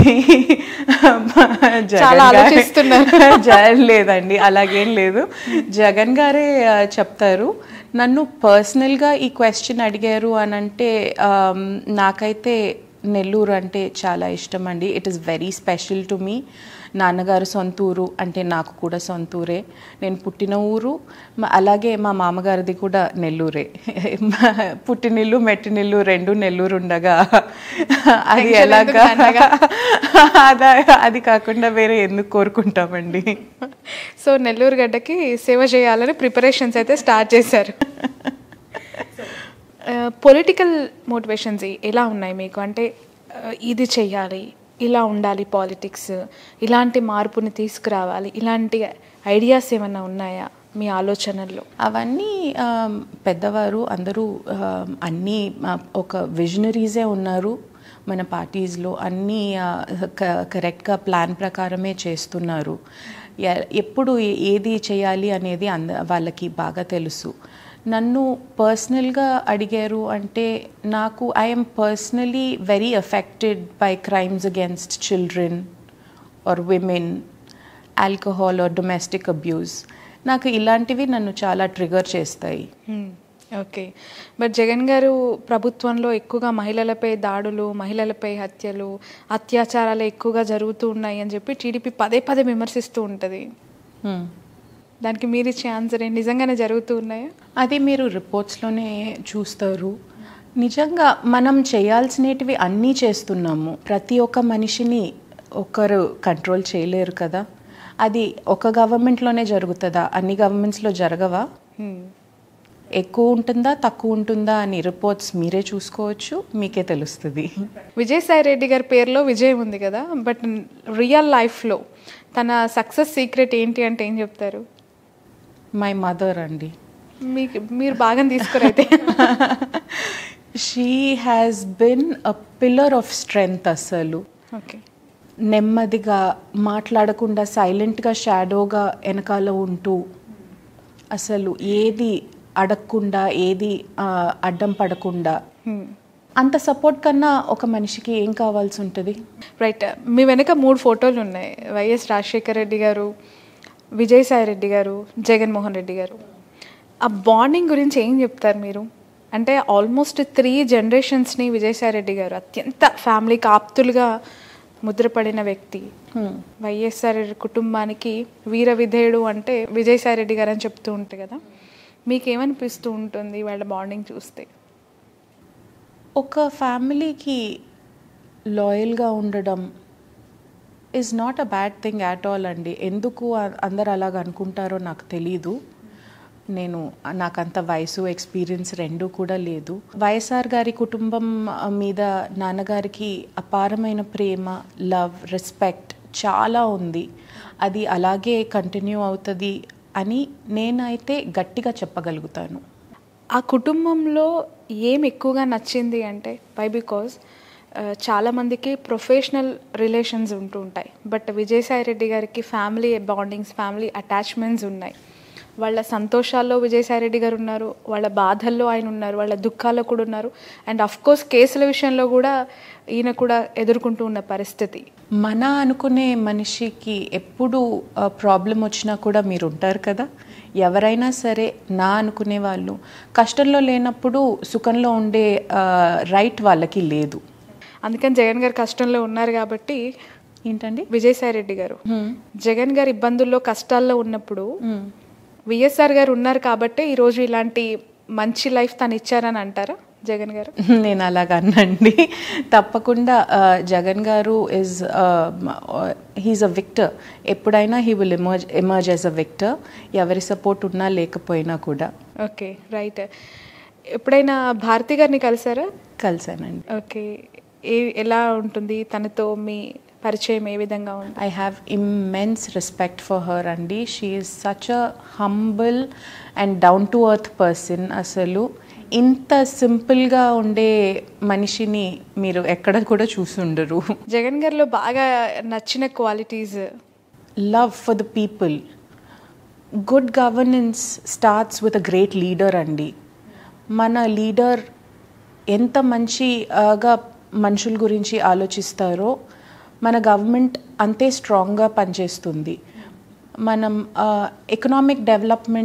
చాలా ఆలోచిస్తున్నారు. జగన్ లేదండి అలాగేం లేదు జగన్ గారే ఆ, చెప్తారు నన్ను పర్సనల్గా ఈ క్వశ్చన్ అడిగారు అని అంటే ఆమ్, నాకైతే నెల్లూరు అంటే చాలా ఇష్టం అండి it is very special to me నాన్నగారు సొంత ఊరు అంటే నాకు కూడా సొంత ఊరే నేను పుట్టిన ఊరు మ- అలాగే మా మామగారిది కూడా నెల్లూరే పుట్టినిల్లు మెట్టినిల్లు రెండు నెల్లూరు ఉండగా అది Tension ఎలాగా ఎందుకు నాన్నగా? అదా అది కాకుండా వేరే ఎందుకు కోరుకుంటామండి సో నెల్లూరు గడ్డకి సేవ చేయాలని ప్రిపరేషన్స్ అయితే స్టార్ట్ చేశారు పొలిటికల్ మోటివేషన్స్ ఎలా ఉన్నాయి మీకు అంటే ఆ, ఇది చెయ్యాలి ఇలా ఉండాలి పాలిటిక్స్ ఇలాంటి మార్పుని తీసుకురావాలి ఇలాంటి ఐడియాస్ ఏమైనా ఉన్నాయా మీ ఆలోచనల్లో అవన్నీ ఆమ్, పెద్దవారు అందరూ ఆమ్, అన్నీ ఆ, ఒక విజనరీసే ఉన్నారు మన పార్టీస్లో అన్నీ ఆ, క- కరెక్ట్గా ప్లాన్ ప్రకారమే చేస్తున్నారు ఎ- ఎప్పుడు ఏ- ఏది చేయాలి అనేది అంద వాళ్ళకి బాగా తెలుసు నన్ను పర్సనల్గా అడిగారు అంటే నాకు I'm personally very affected by crimes against children or women alcohol or domestic abuse నాకు ఇలాంటివి నన్ను చాలా ట్రిగర్ చేస్తాయి ఓకే బట్ జగన్ గారు ప్రభుత్వంలో ఎక్కువగా మహిళలపై దాడులు మహిళలపై హత్యలు అత్యాచారాలు ఎక్కువగా జరుగుతూ ఉన్నాయి అని చెప్పి టీడీపీ పదే పదే విమర్శిస్తూ ఉంటుంది Hmm. దానికి మీరు ఇచ్చే ఆన్సర్ ఏంటి నిజంగానే జరుగుతూ ఉన్నాయా అది మీరు రిపోర్ట్స్లోనే చూస్తారు నిజంగా మనం చేయాల్సినటివి అన్నీ చేస్తున్నాము ప్రతి ఒక్క మనిషిని ఒకరు కంట్రోల్ చేయలేరు కదా అది ఒక గవర్నమెంట్లోనే జరుగుతుందా అన్ని గవర్నమెంట్స్లో జరగవా Hmm. ఎక్కువ ఉంటుందా తక్కువ ఉంటుందా అని రిపోర్ట్స్ మీరే చూసుకోవచ్చు మీకే తెలుస్తుంది విజయసాయి రెడ్డి గారి పేరులో విజయం ఉంది కదా బట్ రియల్ లైఫ్లో తన సక్సెస్ సీక్రెట్ ఏంటి అంటే ఏం చెప్తారు మై మదర్ అండి మీకు మీరు బాగా తీసుకురైతే she has been a pillar of strength అసలు ఓకే నెమ్మదిగా మాట్లాడకుండా సైలెంట్గా షాడోగా వెనకాల ఉంటూ అసలు ఏది అడగకుండా ఏది ఆ, అడ్డం పడకుండా అంత సపోర్ట్ కన్నా ఒక మనిషికి ఏం కావాల్సి ఉంటుంది రైట్ మీ వెనక మూడు ఫోటోలు ఉన్నాయి వైఎస్ రాజశేఖర రెడ్డి గారు విజయసాయి రెడ్డి గారు జగన్మోహన్ రెడ్డి గారు ఆ బాండింగ్ గురించి ఏం చెప్తారు మీరు అంటే ఆల్మోస్ట్ త్రీ జనరేషన్స్ని విజయసాయి రెడ్డి గారు అత్యంత ఫ్యామిలీకి ఆప్తులుగా ముద్రపడిన వ్యక్తి వైఎస్ఆర్ కుటుంబానికి వీర విధేయుడు అంటే విజయసాయి రెడ్డి గారు అని చెప్తూ ఉంటారు కదా మీకేమనిపిస్తూ ఉంటుంది వాళ్ళ బాండింగ్ చూస్తే ఒక ఫ్యామిలీకి లాయల్గా ఉండడం is not a bad thing at all అండి ఎందుకు అ- అందరు అలాగ అనుకుంటారో నాకు తెలీదు నేను నాకంత వయసు ఎక్స్పీరియన్స్ రెండు కూడా లేదు వైఎస్ఆర్ గారి కుటుంబం ఆ, మీద నాన్నగారికి అపారమైన ప్రేమ లవ్ రెస్పెక్ట్ చాలా ఉంది అది అలాగే కంటిన్యూ అవుతుంది అని నేనైతే గట్టిగా చెప్పగలుగుతాను ఆ కుటుంబంలో ఏం ఎక్కువగా నచ్చింది అంటే వై బికాజ్ చాలామందికి ప్రొఫెషనల్ రిలేషన్స్ ఉంటూ ఉంటాయి బట్ విజయసాయి రెడ్డి గారికి ఫ్యామిలీ బాండింగ్స్ ఫ్యామిలీ అటాచ్మెంట్స్ ఉన్నాయి వాళ్ళ సంతోషాల్లో విజయసాయి రెడ్డి గారు ఉన్నారు వాళ్ళ బాధల్లో ఆయన ఉన్నారు వాళ్ళ దుఃఖాల్లో కూడా ఉన్నారు అండ్ అఫ్ కోర్స్ కేసుల విషయంలో కూడా ఈయన కూడా ఎదుర్కొంటూ ఉన్న పరిస్థితి మన అనుకునే మనిషికి ఎప్పుడు ప్రాబ్లం వచ్చినా కూడా మీరు ఉంటారు కదా ఎవరైనా సరే నా అనుకునే వాళ్ళు కష్టంలో లేనప్పుడు సుఖంలో ఉండే రైట్ వాళ్ళకి లేదు అందుకని జగన్ గారు కష్టంలో ఉన్నారు కాబట్టి ఏంటండి విజయసాయి రెడ్డి గారు జగన్ గారు ఇబ్బందుల్లో కష్టాల్లో ఉన్నప్పుడు విఎస్ఆర్ గారు ఉన్నారు కాబట్టి ఈరోజు ఇలాంటి మంచి లైఫ్ తను ఇచ్చారని అంటారా జగన్ గారు నేను అలాగ అన్నండి తప్పకుండా ఆ, జగన్ గారు ఇస్ హీఈస్ అ విక్టర్ ఎప్పుడైనా he will emerge emerge as a victor ఎవరి సపోర్ట్ ఉన్నా లేకపోయినా కూడా ఓకే రైట్ ఎప్పుడైనా భారతి గారిని కలిసారా కలిసానండి ఓకే ఏ ఎలా ఉంటుంది తనతో మీ పరిచయం ఏ విధంగా ఉంది I have immense respect for her, Andy. She is such a humble and down to earth person. అసలు ఇంత సింపుల్గా ఉండే మనిషిని మీరు ఎక్కడ కూడా చూసుండరు జగన్ గారిలో బాగా నచ్చిన qualities love for the people good governance starts with a great leader అండి మన లీడర్ ఎంత మంచిగా మనుషుల గురించి ఆలోచిస్తారో మన గవర్నమెంట్ అంతే స్ట్రాంగ్గా పనిచేస్తుంది మనం ఎకనామిక్ డెవలప్మెంట్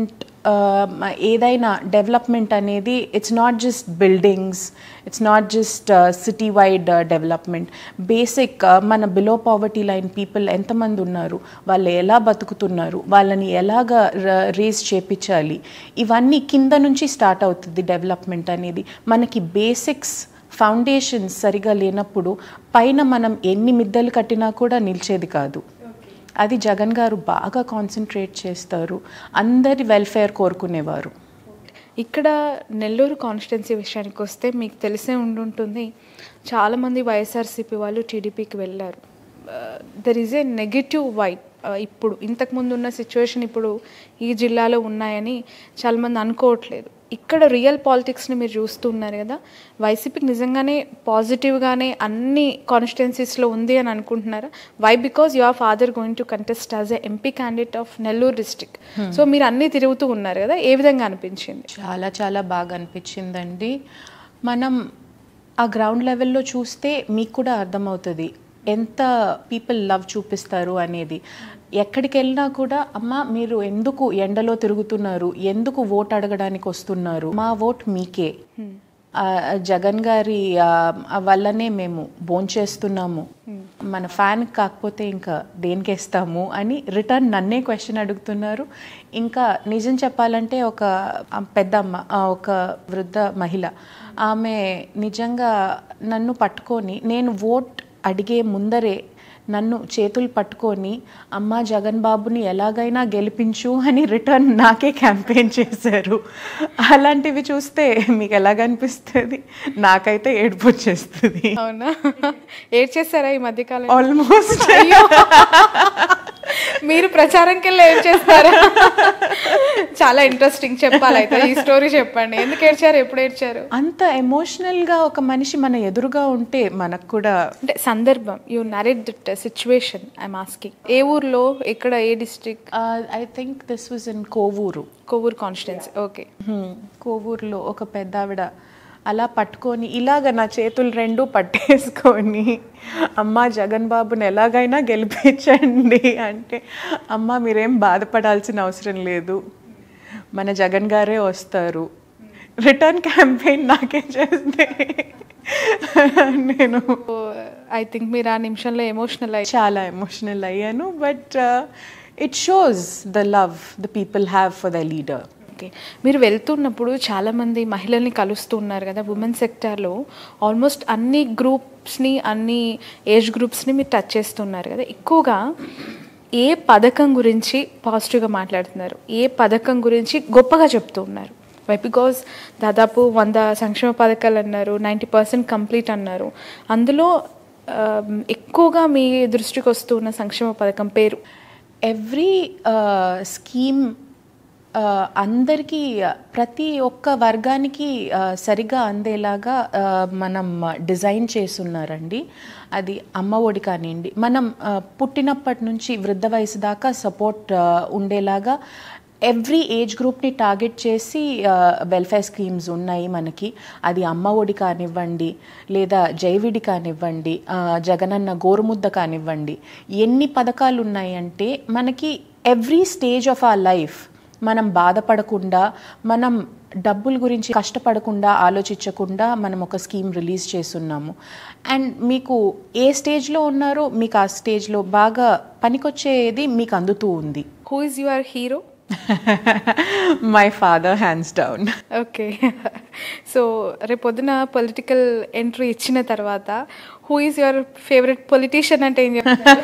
ఏదైనా డెవలప్మెంట్ అనేది it's not just buildings it's not just city wide development basic మన బిలో పావర్టీ లైన్ పీపుల్ ఎంతమంది ఉన్నారు వాళ్ళు ఎలా బతుకుతున్నారు వాళ్ళని ఎలాగ రేస్ చేపించాలి ఇవన్నీ కింద నుంచి స్టార్ట్ అవుతుంది డెవలప్మెంట్ అనేది మనకి బేసిక్స్ ఫౌండేషన్స్ సరిగా లేనప్పుడు పైన మనం ఎన్ని మిద్దెలు కట్టినా కూడా నిలిచేది కాదు అది జగన్ గారు బాగా కాన్సన్ట్రేట్ చేస్తారు అందరి వెల్ఫేర్ కోరుకునేవారు ఇక్కడ నెల్లూరు కాన్స్టిట్యున్సీ విషయానికి వస్తే మీకు తెలిసే ఉండుంటుంది చాలామంది వైఎస్ఆర్సీపీ వాళ్ళు టీడీపీకి వెళ్ళారు there is a negative vibe ఇప్పుడు ఇంతకుముందు ఉన్న సిచ్యువేషన్ ఇప్పుడు ఈ జిల్లాలో ఉన్నాయని చాలామంది అనుకోవట్లేదు ఇక్కడ రియల్ పాలిటిక్స్ని మీరు చూస్తున్నారు కదా వైసీపీకి నిజంగానే పాజిటివ్గానే అన్ని కాన్స్టిట్యున్సీస్లో ఉంది అని అనుకుంటున్నారా why because your father going to contest as a MP candidate of Nellore district so మీరు అన్నీ తిరుగుతూ ఉన్నారు కదా ఏ విధంగా అనిపించింది చాలా చాలా బాగా అనిపించిందండి మనం ఆ గ్రౌండ్ లెవెల్లో చూస్తే మీకు కూడా అర్థమవుతుంది ఎంత పీపుల్ లవ్ చూపిస్తారు అనేది ఎక్కడికి వెళ్ళినా కూడా అమ్మ మీరు ఎందుకు ఎండలో తిరుగుతున్నారు ఎందుకు ఓట్ అడగడానికి వస్తున్నారు మా ఓట్ మీకే ఆ, జగన్ గారి ఆ, ఆ వల్లనే మేము భోంచేస్తున్నాము మన ఫ్యాన్ కాకపోతే ఇంకా దేనికేస్తాము అని రిటర్న్ నన్నే క్వశ్చన్ అడుగుతున్నారు ఇంకా నిజం చెప్పాలంటే ఒక ఆ, పెద్దమ్మ ఆ, ఒక వృద్ధ మహిళ ఆమె నిజంగా నన్ను పట్టుకొని నేను ఓట్ అడిగే ముందరే నన్ను చేతులు పట్టుకొని అమ్మ జగన్ బాబుని ఎలాగైనా గెలిపించు అని రిటర్న్ నాకే క్యాంపెయిన్ చేశారు అలాంటివి చూస్తే మీకు ఎలాగనిపిస్తుంది నాకైతే ఏడుపు వచ్చేస్తుంది అవునా ఏడ్ చేస్తారా ఈ మధ్యకాలం ఆల్మోస్ట్ అయ్యో మీరు ప్రచారంకి వెళ్ళి ఏం చేస్తారా చాలా ఇంట్రెస్టింగ్ చెప్పాలి అయితే ఈ స్టోరీ చెప్పండి ఎందుకు ఏడ్చారు ఎప్పుడు ఏడ్చారు అంత ఎమోషనల్ గా ఒక మనిషి మన ఎదురుగా ఉంటే మనకు కూడా అంటే సందర్భం you narrate that situation I'm asking ఏ ఊర్లో ఎక్కడ ఏ district I think this was in Kovur Kovvur constituency okay hmm. కోవూరులో ఒక పెద్ద ఆవిడ అలా పట్టుకొని ఇలాగ నా చేతులు రెండు పట్టేసుకొని అమ్మ జగన్ బాబుని ఎలాగైనా గెలిపించండి అంటే అమ్మ మీరేం బాధపడాల్సిన అవసరం లేదు మన జగన్ గారే వస్తారు రిటర్న్ క్యాంపెయిన్ నాకే చేస్తే నేను ఐ థింక్ మీరు ఆ నిమిషంలో ఎమోషనల్ అయ్యి చాలా ఎమోషనల్ అయ్యాను but it shows the love the people have for the leader okay మీరు వెళ్తున్నప్పుడు చాలామంది మహిళల్ని కలుస్తూ ఉన్నారు కదా ఉమెన్ సెక్టార్లో ఆల్మోస్ట్ అన్ని గ్రూప్స్ని అన్ని ఏజ్ గ్రూప్స్ని మీరు టచ్ చేస్తున్నారు కదా ఎక్కువగా ఏ పథకం గురించి పాజిటివ్గా మాట్లాడుతున్నారు ఏ పథకం గురించి గొప్పగా చెప్తూ ఉన్నారు వై బికాజ్ దాదాపు వంద సంక్షేమ పథకాలు అన్నారు నైంటీ పర్సెంట్ కంప్లీట్ అన్నారు అందులో ఆ, ఎక్కువగా మీ దృష్టికి వస్తున్న సంక్షేమ పథకం పేరు ఎవ్రీ స్కీమ్ అందరికీ ప్రతి ఒక్క వర్గానికి ఆ, సరిగా అందేలాగా ఆ, మనం డిజైన్ చేసున్నారండి అది అమ్మ ఒడి కానివ్వండి మనం ఆ, పుట్టినప్పటి నుంచి వృద్ధ వయసు దాకా సపోర్ట్ ఉండేలాగా ఎవ్రీ ఏజ్ గ్రూప్ని టార్గెట్ చేసి వెల్ఫేర్ స్కీమ్స్ ఉన్నాయి మనకి అది అమ్మ ఒడి కానివ్వండి లేదా జైవిడి కానివ్వండి ఆ, జగనన్న గోరుముద్ద కానివ్వండి ఎన్ని పథకాలు ఉన్నాయంటే మనకి ఎవ్రీ స్టేజ్ ఆఫ్ ఆ లైఫ్ మనం బాధపడకుండా మనం డబ్బుల గురించి కష్టపడకుండా ఆలోచించకుండా మనం ఒక స్కీమ్ రిలీజ్ చేస్తున్నాము అండ్ మీకు ఏ స్టేజ్లో ఉన్నారో మీకు ఆ స్టేజ్లో బాగా పనికొచ్చేది మీకు అందుతూ ఉంది who is your hero my father hands down okay so రేపొద్దున పొలిటికల్ ఎంట్రీ ఇచ్చిన తర్వాత who is your favourite politician అంటే ఏం చెప్తారు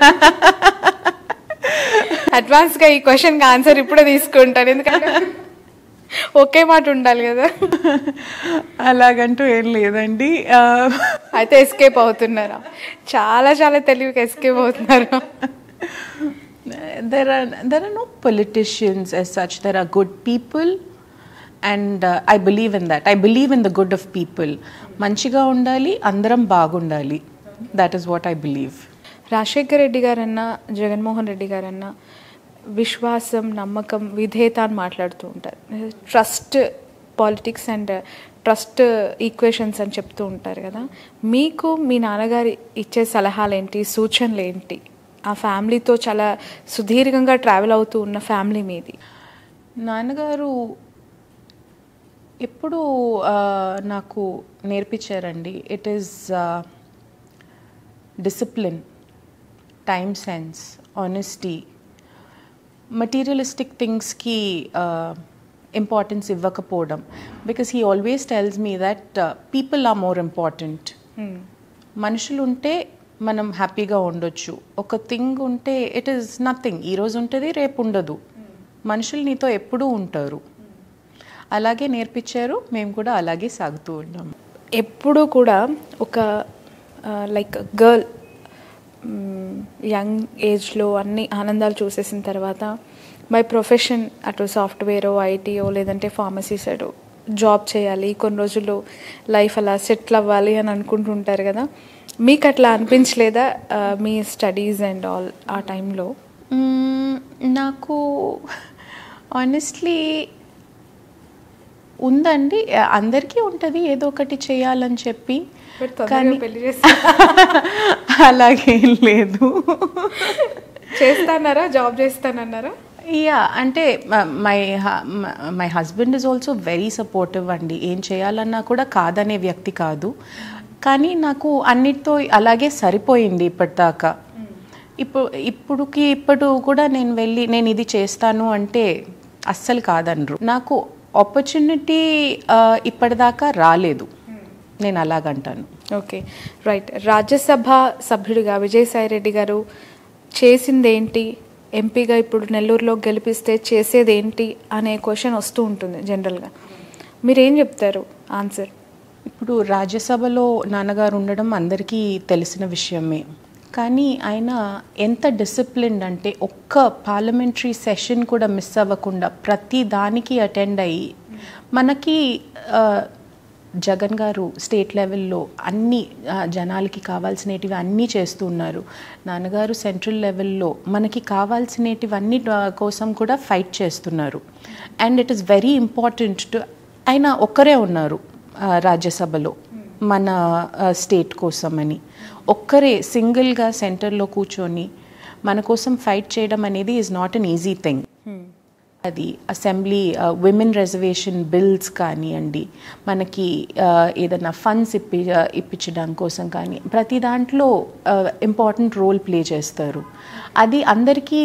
అడ్వాన్స్గా ఈ క్వశ్చన్కి ఆన్సర్ ఇప్పుడే తీసుకుంటాను ఎందుకంటే ఒకే మాట ఉండాలి కదా అలాగంటూ ఏం లేదండి ఆ, అయితే ఎస్కేప్ అవుతున్నారా చాలా చాలా తెలివిగా ఎస్కేప్ అవుతున్నారు there are there are no politicians as such there are good people and uh, i believe in that i believe in the good of people మంచిగా ఉండాలి అందరం బాగుండాలి that is what i believe Rajasekhar Reddy గారన్నా Jaganmohan Reddy గారన్నా విశ్వాసం నమ్మకం విధేయత అని మాట్లాడుతూ ఉంటారు trust politics and trust equations అని చెప్తూ ఉంటారు కదా మీకు మీ నాన్నగారు ఇచ్చే సలహాలు ఏంటి సూచనలు ఏంటి ఆ ఫ్యామిలీతో చాలా సుదీర్ఘంగా ట్రావెల్ అవుతూ ఉన్న ఫ్యామిలీ మీది నాన్నగారు ఎప్పుడు ఆ, నాకు నేర్పించారండి it is discipline time sense honesty materialistic థింగ్స్కి ఇంపార్టెన్స్ ఇవ్వకపోవడం because he always tells me that people are more important మనుషులు ఉంటే మనం హ్యాపీగా ఉండొచ్చు ఒక థింగ్ ఉంటే ఇట్ ఈస్ నథింగ్ ఈరోజు ఉంటుంది రేపు ఉండదు మనుషులు నీతో ఎప్పుడూ ఉంటారు అలాగే నేర్పించారు మేము కూడా అలాగే సాగుతూ ఉన్నాము ఎప్పుడు కూడా ఒక లైక్ గర్ల్ యంగ్ ఏజ్లో అన్ని ఆనందాలు చూసేసిన తర్వాత మై ప్రొఫెషన్ అటు సాఫ్ట్వేరో ఐటీఓ లేదంటే ఫార్మసీ సైడ్ జాబ్ చేయాలి కొన్ని రోజులు లైఫ్ అలా సెటిల్ అవ్వాలి అని అనుకుంటుంటారు కదా మీకు అట్లా అనిపించలేదా ఆ, మీ స్టడీస్ అండ్ ఆల్ ఆ టైంలో మ్మ్, నాకు ఆనెస్ట్లీ ఉందండి అందరికీ ఉంటుంది ఏదో ఒకటి చేయాలని చెప్పి But తొందరగా కానీ పెళ్లి చేస్తే- అలాగేం లేదు చేస్తానారా జాబ్ చేస్తానన్నారా యా అంటే my my husband is also very supportive అండి ఏం చేయాలన్నా కూడా కాదనే వ్యక్తి కాదు కానీ నాకు అన్నిటితో అలాగే సరిపోయింది ఇప్పటిదాకా ఇప్పుడు ఇప్పుడుకి ఇప్పుడు కూడా నేను వెళ్ళి నేను ఇది చేస్తాను అంటే అస్సలు కాదనరు నాకు ఆపర్చునిటీ ఇప్పటిదాకా రాలేదు నేను అలాగంటాను ఓకే రైట్ రాజ్యసభ సభ్యుడిగా విజయసాయి రెడ్డి గారు చేసిందేంటి ఎంపీగా ఇప్పుడు నెల్లూరులో గెలిపిస్తే చేసేదేంటి అనే క్వశ్చన్ వస్తూ ఉంటుంది జనరల్గా మీరేం చెప్తారు ఆన్సర్ ఇప్పుడు రాజ్యసభలో నాన్నగారు ఉండడం అందరికీ తెలిసిన విషయమే కానీ ఆయన ఎంత డిసిప్లిన్డ్ అంటే ఒక్క పార్లమెంటరీ సెషన్ కూడా మిస్ అవ్వకుండా ప్రతి దానికి అటెండ్ అయ్యి మనకి ఆ, జగన్ గారు స్టేట్ లెవెల్లో అన్ని ఆ, జనాలకి కావాల్సినటివి అన్నీ చేస్తూ ఉన్నారు నాన్నగారు సెంట్రల్ లెవెల్లో మనకి కావాల్సినటివన్నీ కోసం కూడా ఫైట్ చేస్తున్నారు and it is very important to ఆయన ఒక్కరే ఉన్నారు ఆ, రాజ్యసభలో మన ఆ, స్టేట్ కోసం అని ఒక్కరే సింగిల్గా సెంటర్లో కూర్చొని మన కోసం ఫైట్ చేయడం అనేది is not an easy thing అది అసెంబ్లీ విమెన్ రిజర్వేషన్ బిల్స్ కానివ్వండి మనకి ఆ, ఏదైనా ఫండ్స్ ఇప్పి ఆ, ఇప్పించడం కోసం కానీ ప్రతి దాంట్లో ఇంపార్టెంట్ రోల్ ప్లే చేస్తారు అది అందరికీ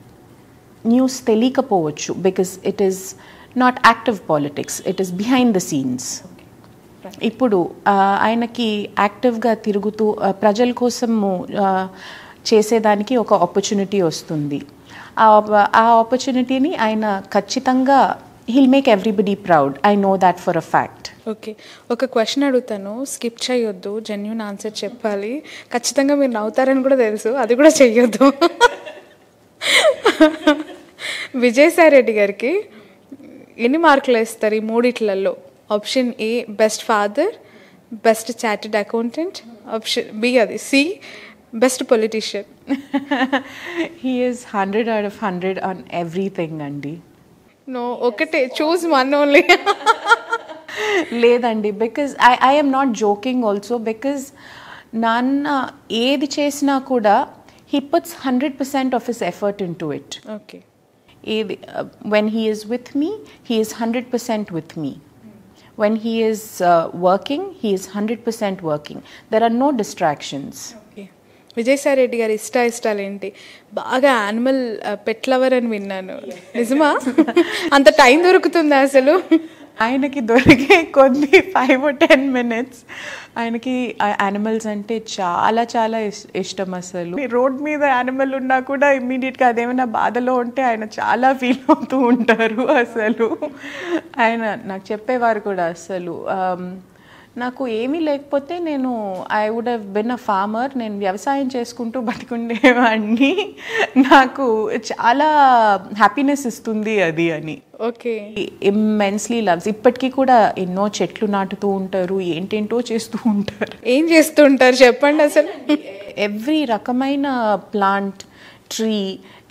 న్యూస్ తెలియకపోవచ్చు because it is not active politics it is behind the scenes ఇప్పుడు ఆ, ఆయనకి యాక్టివ్గా తిరుగుతూ ఆ, ప్రజల కోసము ఆ, చేసేదానికి ఒక ఆపర్చునిటీ వస్తుంది ఆ op- ఆ ఆపర్చునిటీని ఆయన ఖచ్చితంగా will make everybody proud I know that for a fact okay ఒక క్వశ్చన్ అడుగుతాను స్కిప్ చేయొద్దు జెన్యున్ ఆన్సర్ చెప్పాలి ఖచ్చితంగా మీరు నవ్వుతారని కూడా తెలుసు అది కూడా చెయ్యొద్దు విజయసాయి రెడ్డి గారికి ఎన్ని మార్కులు వేస్తారు ఈ మూడిట్లలో option A best father best chartered accountant option B అది C best politician he is hundred out of hundred on everything అండి నో ఒకటే చూస్ వన్ ఓన్లీ లేదండి because I I'm not joking also because నాన్న ఏది చేసినా కూడా he puts hundred percent of his effort into it okay ఏది when he is with me he is hundred percent with me when he is working he is hundred percent working there are no distractions okay Vijayasai Reddy గారి ఇష్ట ఇష్టాలు ఏంటి బాగా animal పెట్ lover అని విన్నాను నిజమా అంత టైం దొరుకుతుందా అసలు ఆయనకి దొరికే కొద్ది ఫైవ్ టెన్ మినిట్స్ ఆయనకి యానిమల్స్ అంటే చాలా చాలా ఇస్- ఇష్టం అసలు రోడ్ మీద యానిమల్ ఉన్నా కూడా ఇమ్మీడియట్గా అదేమైనా బాధలో ఉంటే ఆయన చాలా ఫీల్ అవుతూ ఉంటారు అసలు ఆయన నాకు చెప్పేవారు కూడా అసలు ఆమ్, నాకు ఏమీ లేకపోతే నేను I would have been a farmer నేను వ్యవసాయం చేసుకుంటూ బతికుండేవాడిని నాకు చాలా హ్యాపీనెస్ ఇస్తుంది అది అని ఓకే ఇమ్మెన్స్లీ లవ్స్ ఇప్పటికీ కూడా ఎన్నో చెట్లు నాటుతూ ఉంటారు ఏంటేంటో చేస్తూ ఉంటారు ఏం చేస్తుంటారు చెప్పండి అసలు ఎవ్రీ రకమైన ప్లాంట్ ట్రీ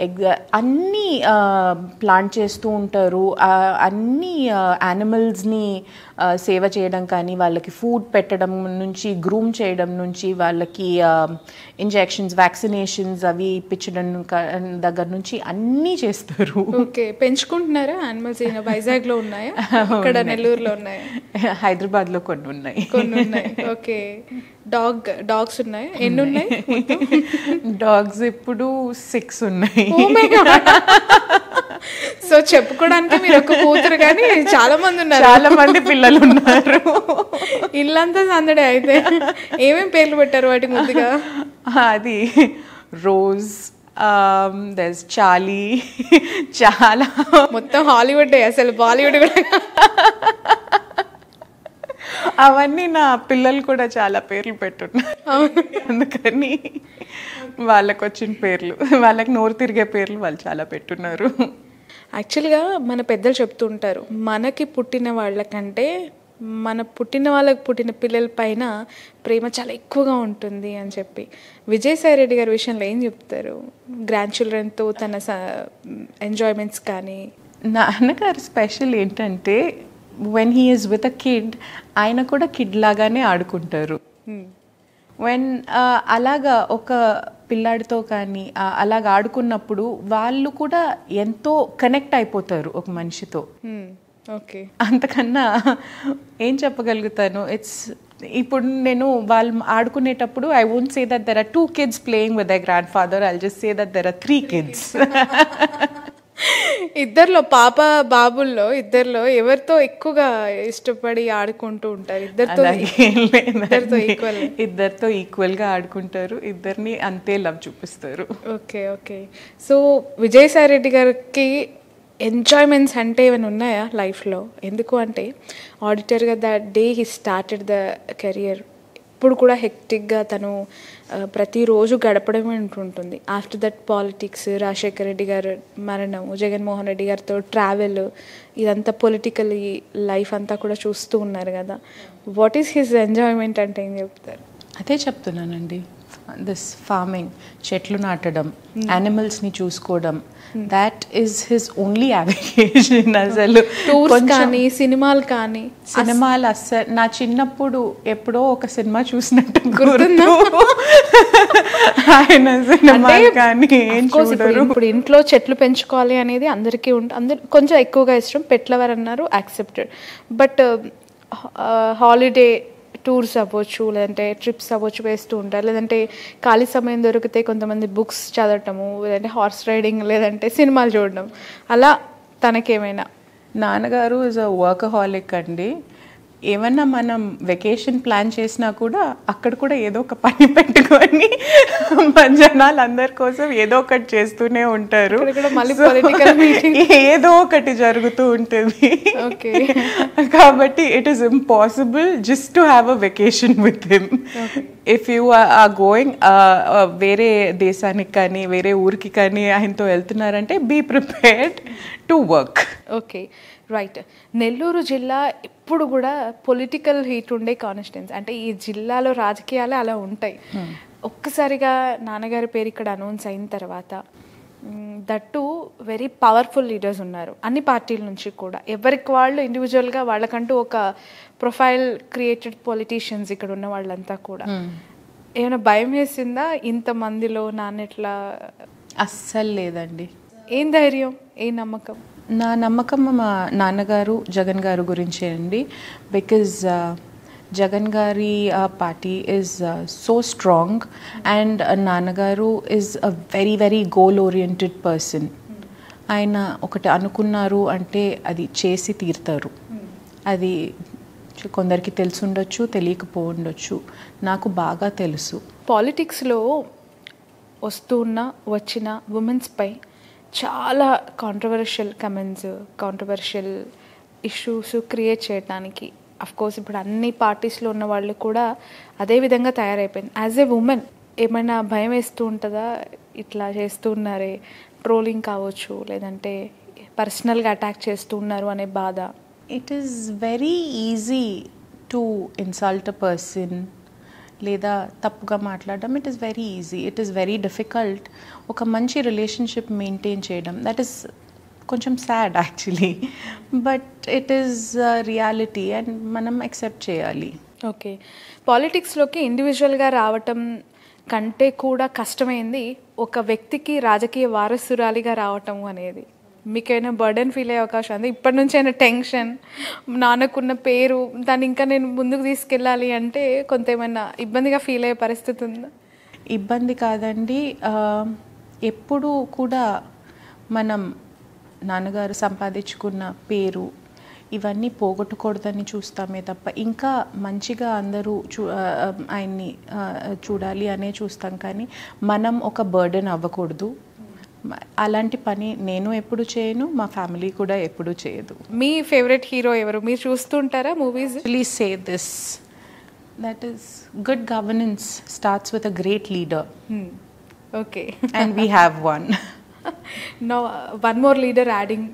ఎగ్ అన్నీ ప్లాంట్ చేస్తూ ఉంటారు ఆ, అన్ని యానిమల్స్ని సేవ చేయడం కానీ వాళ్ళకి ఫుడ్ పెట్టడం నుంచి గ్రూమ్ చేయడం నుంచి వాళ్ళకి ఇంజెక్షన్స్ వ్యాక్సినేషన్స్ అవి ఇప్పించడం క- దగ్గర నుంచి అన్నీ చేస్తారు ఓకే పెంచుకుంటున్నారా యానిమల్స్ వైజాగ్ లో ఉన్నాయా ఇక్కడ నెల్లూరులో ఉన్నాయా హైదరాబాద్లో కొన్ని ఉన్నాయి కొన్ని ఉన్నాయి ఓకే డాగ్ డాగ్స్ ఉన్నాయి ఎన్ని ఉన్నాయి డాగ్స్ ఇప్పుడు సిక్స్ ఉన్నాయి Oh my God. సో చెప్పుకోవడానికి మీరు ఒక కూతురు కానీ చాలా మంది ఉన్నారు చాలా మంది పిల్లలు ఉన్నారు ఇల్లంతా సందడే అయితే ఏమేం పేర్లు పెట్టారు వాటికి ముందుగా అది రోజ్ దస్ చాలీ చాలా మొత్తం హాలీవుడ్ అసలు బాలీవుడ్ కూడా అవన్నీ నా పిల్లలు కూడా చాలా పేర్లు పెట్టున్నారు అందుకని వాళ్ళకి వచ్చిన పేర్లు వాళ్ళకి నోరు తిరిగే పేర్లు వాళ్ళు చాలా పెట్టున్నారు యాక్చువల్గా మన పెద్దలు చెప్తూ ఉంటారు మనకి పుట్టిన వాళ్ళకంటే మన పుట్టిన వాళ్ళకి పుట్టిన పిల్లల పైన ప్రేమ చాలా ఎక్కువగా ఉంటుంది అని చెప్పి విజయసాయి రెడ్డి గారి విషయంలో ఏం చెప్తారు గ్రాండ్ చిల్డ్రన్తో తన ఎంజాయ్మెంట్స్ కానీ నాన్నగారు స్పెషల్ ఏంటంటే when he is with a kid ఆయన కూడా కిడ్ లాగానే ఆడుకుంటారు వెన్ అలాగా ఒక పిల్లాడితో కానీ ఆ, అలాగ ఆడుకున్నప్పుడు వాళ్ళు కూడా ఎంతో కనెక్ట్ అయిపోతారు ఒక మనిషితో ఓకే అంతకన్నా ఏం చెప్పగలుగుతాను ఇట్స్ ఇప్పుడు నేను వాళ్ళు ఆడుకునేటప్పుడు I won't say that there are two kids playing with the grandfather I just say that there are three kids ఇద్దరిలో పాప బాబుల్లో ఇద్దరిలో ఎవరితో ఎక్కువగా ఇష్టపడి ఆడుకుంటూ ఉంటారు ఇద్దరితో ఇద్దరితో ఈక్వల్ ఇద్దరితో ఈక్వల్ గా ఆడుకుంటారు ఇద్దరిని అంతే లవ్ చూపిస్తారు okay okay so Vijayasai Reddy గారికి ఎంజాయ్మెంట్స్ అంటే ఏమైనా ఉన్నాయా లైఫ్లో ఎందుకు అంటే ఆడిటర్గా the day he started the career ఇప్పుడు కూడా హెక్టిక్గా తను ఆ, ప్రతిరోజు గడపడమే ఉంటుంటుంది after that politics Rajasekhara Reddy గారు మరణం జగన్మోహన్ రెడ్డి గారితో ట్రావెల్ ఇదంతా పొలిటికల్ లైఫ్ అంతా కూడా చూస్తూ ఉన్నారు కదా వాట్ ఈస్ హిస్ ఎంజాయ్మెంట్ అంటే ఏం చెప్తారు అదే చెప్తున్నానండి దిస్ ఫార్మింగ్ చెట్లు నాటడం యానిమల్స్ని చూసుకోవడం that is his only application అసలు టూర్స్ కొంచెం- కానీ సినిమాలు కానీ సినిమాలు అస్సలు నా చిన్నప్పుడు ఎప్పుడో ఒక సినిమా చూసినట్టు గుర్తుందా? గుర్తు ఆయన సినిమాలు కానీ ఏం Of course, ఇప్పుడు చూడరు ఇప్పుడు ఇంట్లో చెట్లు పెంచుకోవాలి అనేది అందరికీ ఉంటుంది అందరు కొంచెం ఎక్కువగా ఇష్టం పెట్లవర్ అన్నారు యాక్సెప్టెడ్ బట్ హాలిడే టూర్స్ అవ్వచ్చు లేదంటే ట్రిప్స్ అవ్వచ్చు వేస్తూ ఉంటారు లేదంటే ఖాళీ సమయం దొరికితే కొంతమంది బుక్స్ చదవటము లేదంటే హార్స్ రైడింగ్ లేదంటే సినిమాలు చూడడం అలా తనకేమైనా నాన్నగారు ఇస్ అ వర్కహాలిక్ అండి ఏమన్నా మనం వెకేషన్ ప్లాన్ చేసినా కూడా అక్కడ కూడా ఏదో ఒక పని పెట్టుకొని మన జనాలు అందరి కోసం ఏదో ఒకటి చేస్తూనే ఉంటారు ఇక్కడ కూడా మళ్ళీ So, political meeting. ఏదో ఒకటి జరుగుతూ ఉంటుంది ఓకే కాబట్టి it is impossible just to have a vacation with him if you are going వేరే దేశానికి కానీ వేరే ఊరికి కానీ ఆయనతో వెళ్తున్నారంటే be prepared to work okay right Nellore జిల్లా ఎప్పుడు కూడా పొలిటికల్ హీట్ ఉండే కాన్స్టిట్యున్సీ అంటే ఈ జిల్లాలో రాజకీయాలే అలా ఉంటాయి ఒక్కసారిగా నాన్నగారి పేరు ఇక్కడ అనౌన్స్ అయిన తర్వాత దట్టు వెరీ పవర్ఫుల్ లీడర్స్ ఉన్నారు అన్ని పార్టీల నుంచి కూడా ఎవరికి వాళ్ళు ఇండివిజువల్గా వాళ్ళకంటూ ఒక ప్రొఫైల్ క్రియేటెడ్ పొలిటీషియన్స్ ఇక్కడ ఉన్న వాళ్ళంతా కూడా ఏమైనా భయం వేసిందా ఇంతమందిలో నాన్న ఎట్లా అస్సలు లేదండి ఏం ధైర్యం ఏం నమ్మకం నా నమ్మకం మా నాన్నగారు జగన్ గారు గురించే అండి బికాజ్ జగన్ గారి party is so strong and నాన్నగారు is a very very goal oriented person ఆయన ఒకటి అనుకున్నారు అంటే అది చేసి తీరుతారు అది కొందరికి తెలిసి ఉండొచ్చు తెలియకపో ఉండొచ్చు నాకు బాగా తెలుసు పాలిటిక్స్లో వస్తున్న వచ్చిన ఉమెన్స్పై చాలా controversial comments controversial issues create చేయడానికి అఫ్ కోర్స్ ఇప్పుడు అన్ని పార్టీస్లో ఉన్న వాళ్ళు కూడా అదే విధంగా తయారైపోయింది యాజ్ ఏ ఉమెన్ ఏమైనా భయం వేస్తూ ఉంటుందా ఇట్లా చేస్తూ ఉన్నారే ట్రోలింగ్ కావచ్చు లేదంటే పర్సనల్గా అటాక్ చేస్తూ ఉన్నారు అనే బాధ it is very easy to insult a person లేదా తప్పుగా మాట్లాడడం it is very easy it is very difficult ఒక మంచి రిలేషన్షిప్ మెయింటైన్ చేయడం దట్ ఈస్ కొంచెం sad actually but it is reality and మనం యాక్సెప్ట్ చేయాలి ఓకే పాలిటిక్స్లోకి ఇండివిజువల్గా రావటం కంటే కూడా కష్టమైంది ఒక వ్యక్తికి రాజకీయ వారసురాలిగా రావటం అనేది మీకైనా బర్డెన్ ఫీల్ అయ్యే అవకాశం ఉంది ఇప్పటి నుంచి అయినా టెన్షన్ నాన్నకున్న పేరు దాన్ని ఇంకా నేను ముందుకు తీసుకెళ్ళాలి అంటే కొంత ఏమైనా ఇబ్బందిగా ఫీల్ అయ్యే పరిస్థితి ఉందా ఇబ్బంది కాదండి ఆ, ఎప్పుడూ కూడా మనం నాన్నగారు సంపాదించుకున్న పేరు ఇవన్నీ పోగొట్టకూడదని చూస్తామే తప్ప ఇంకా మంచిగా అందరూ చూ ఆ, ఆ, ఆయన్ని ఆ, చూడాలి అనే చూస్తాం కానీ మనం ఒక బర్డెన్ అవ్వకూడదు మ- అలాంటి పని నేను ఎప్పుడు చేయను మా ఫ్యామిలీ కూడా ఎప్పుడు చేయదు మీ ఫేవరెట్ హీరో ఎవరు మీరు చూస్తుంటారా movies actually say this that is good governance starts with a great leader okay and we have one no one more leader adding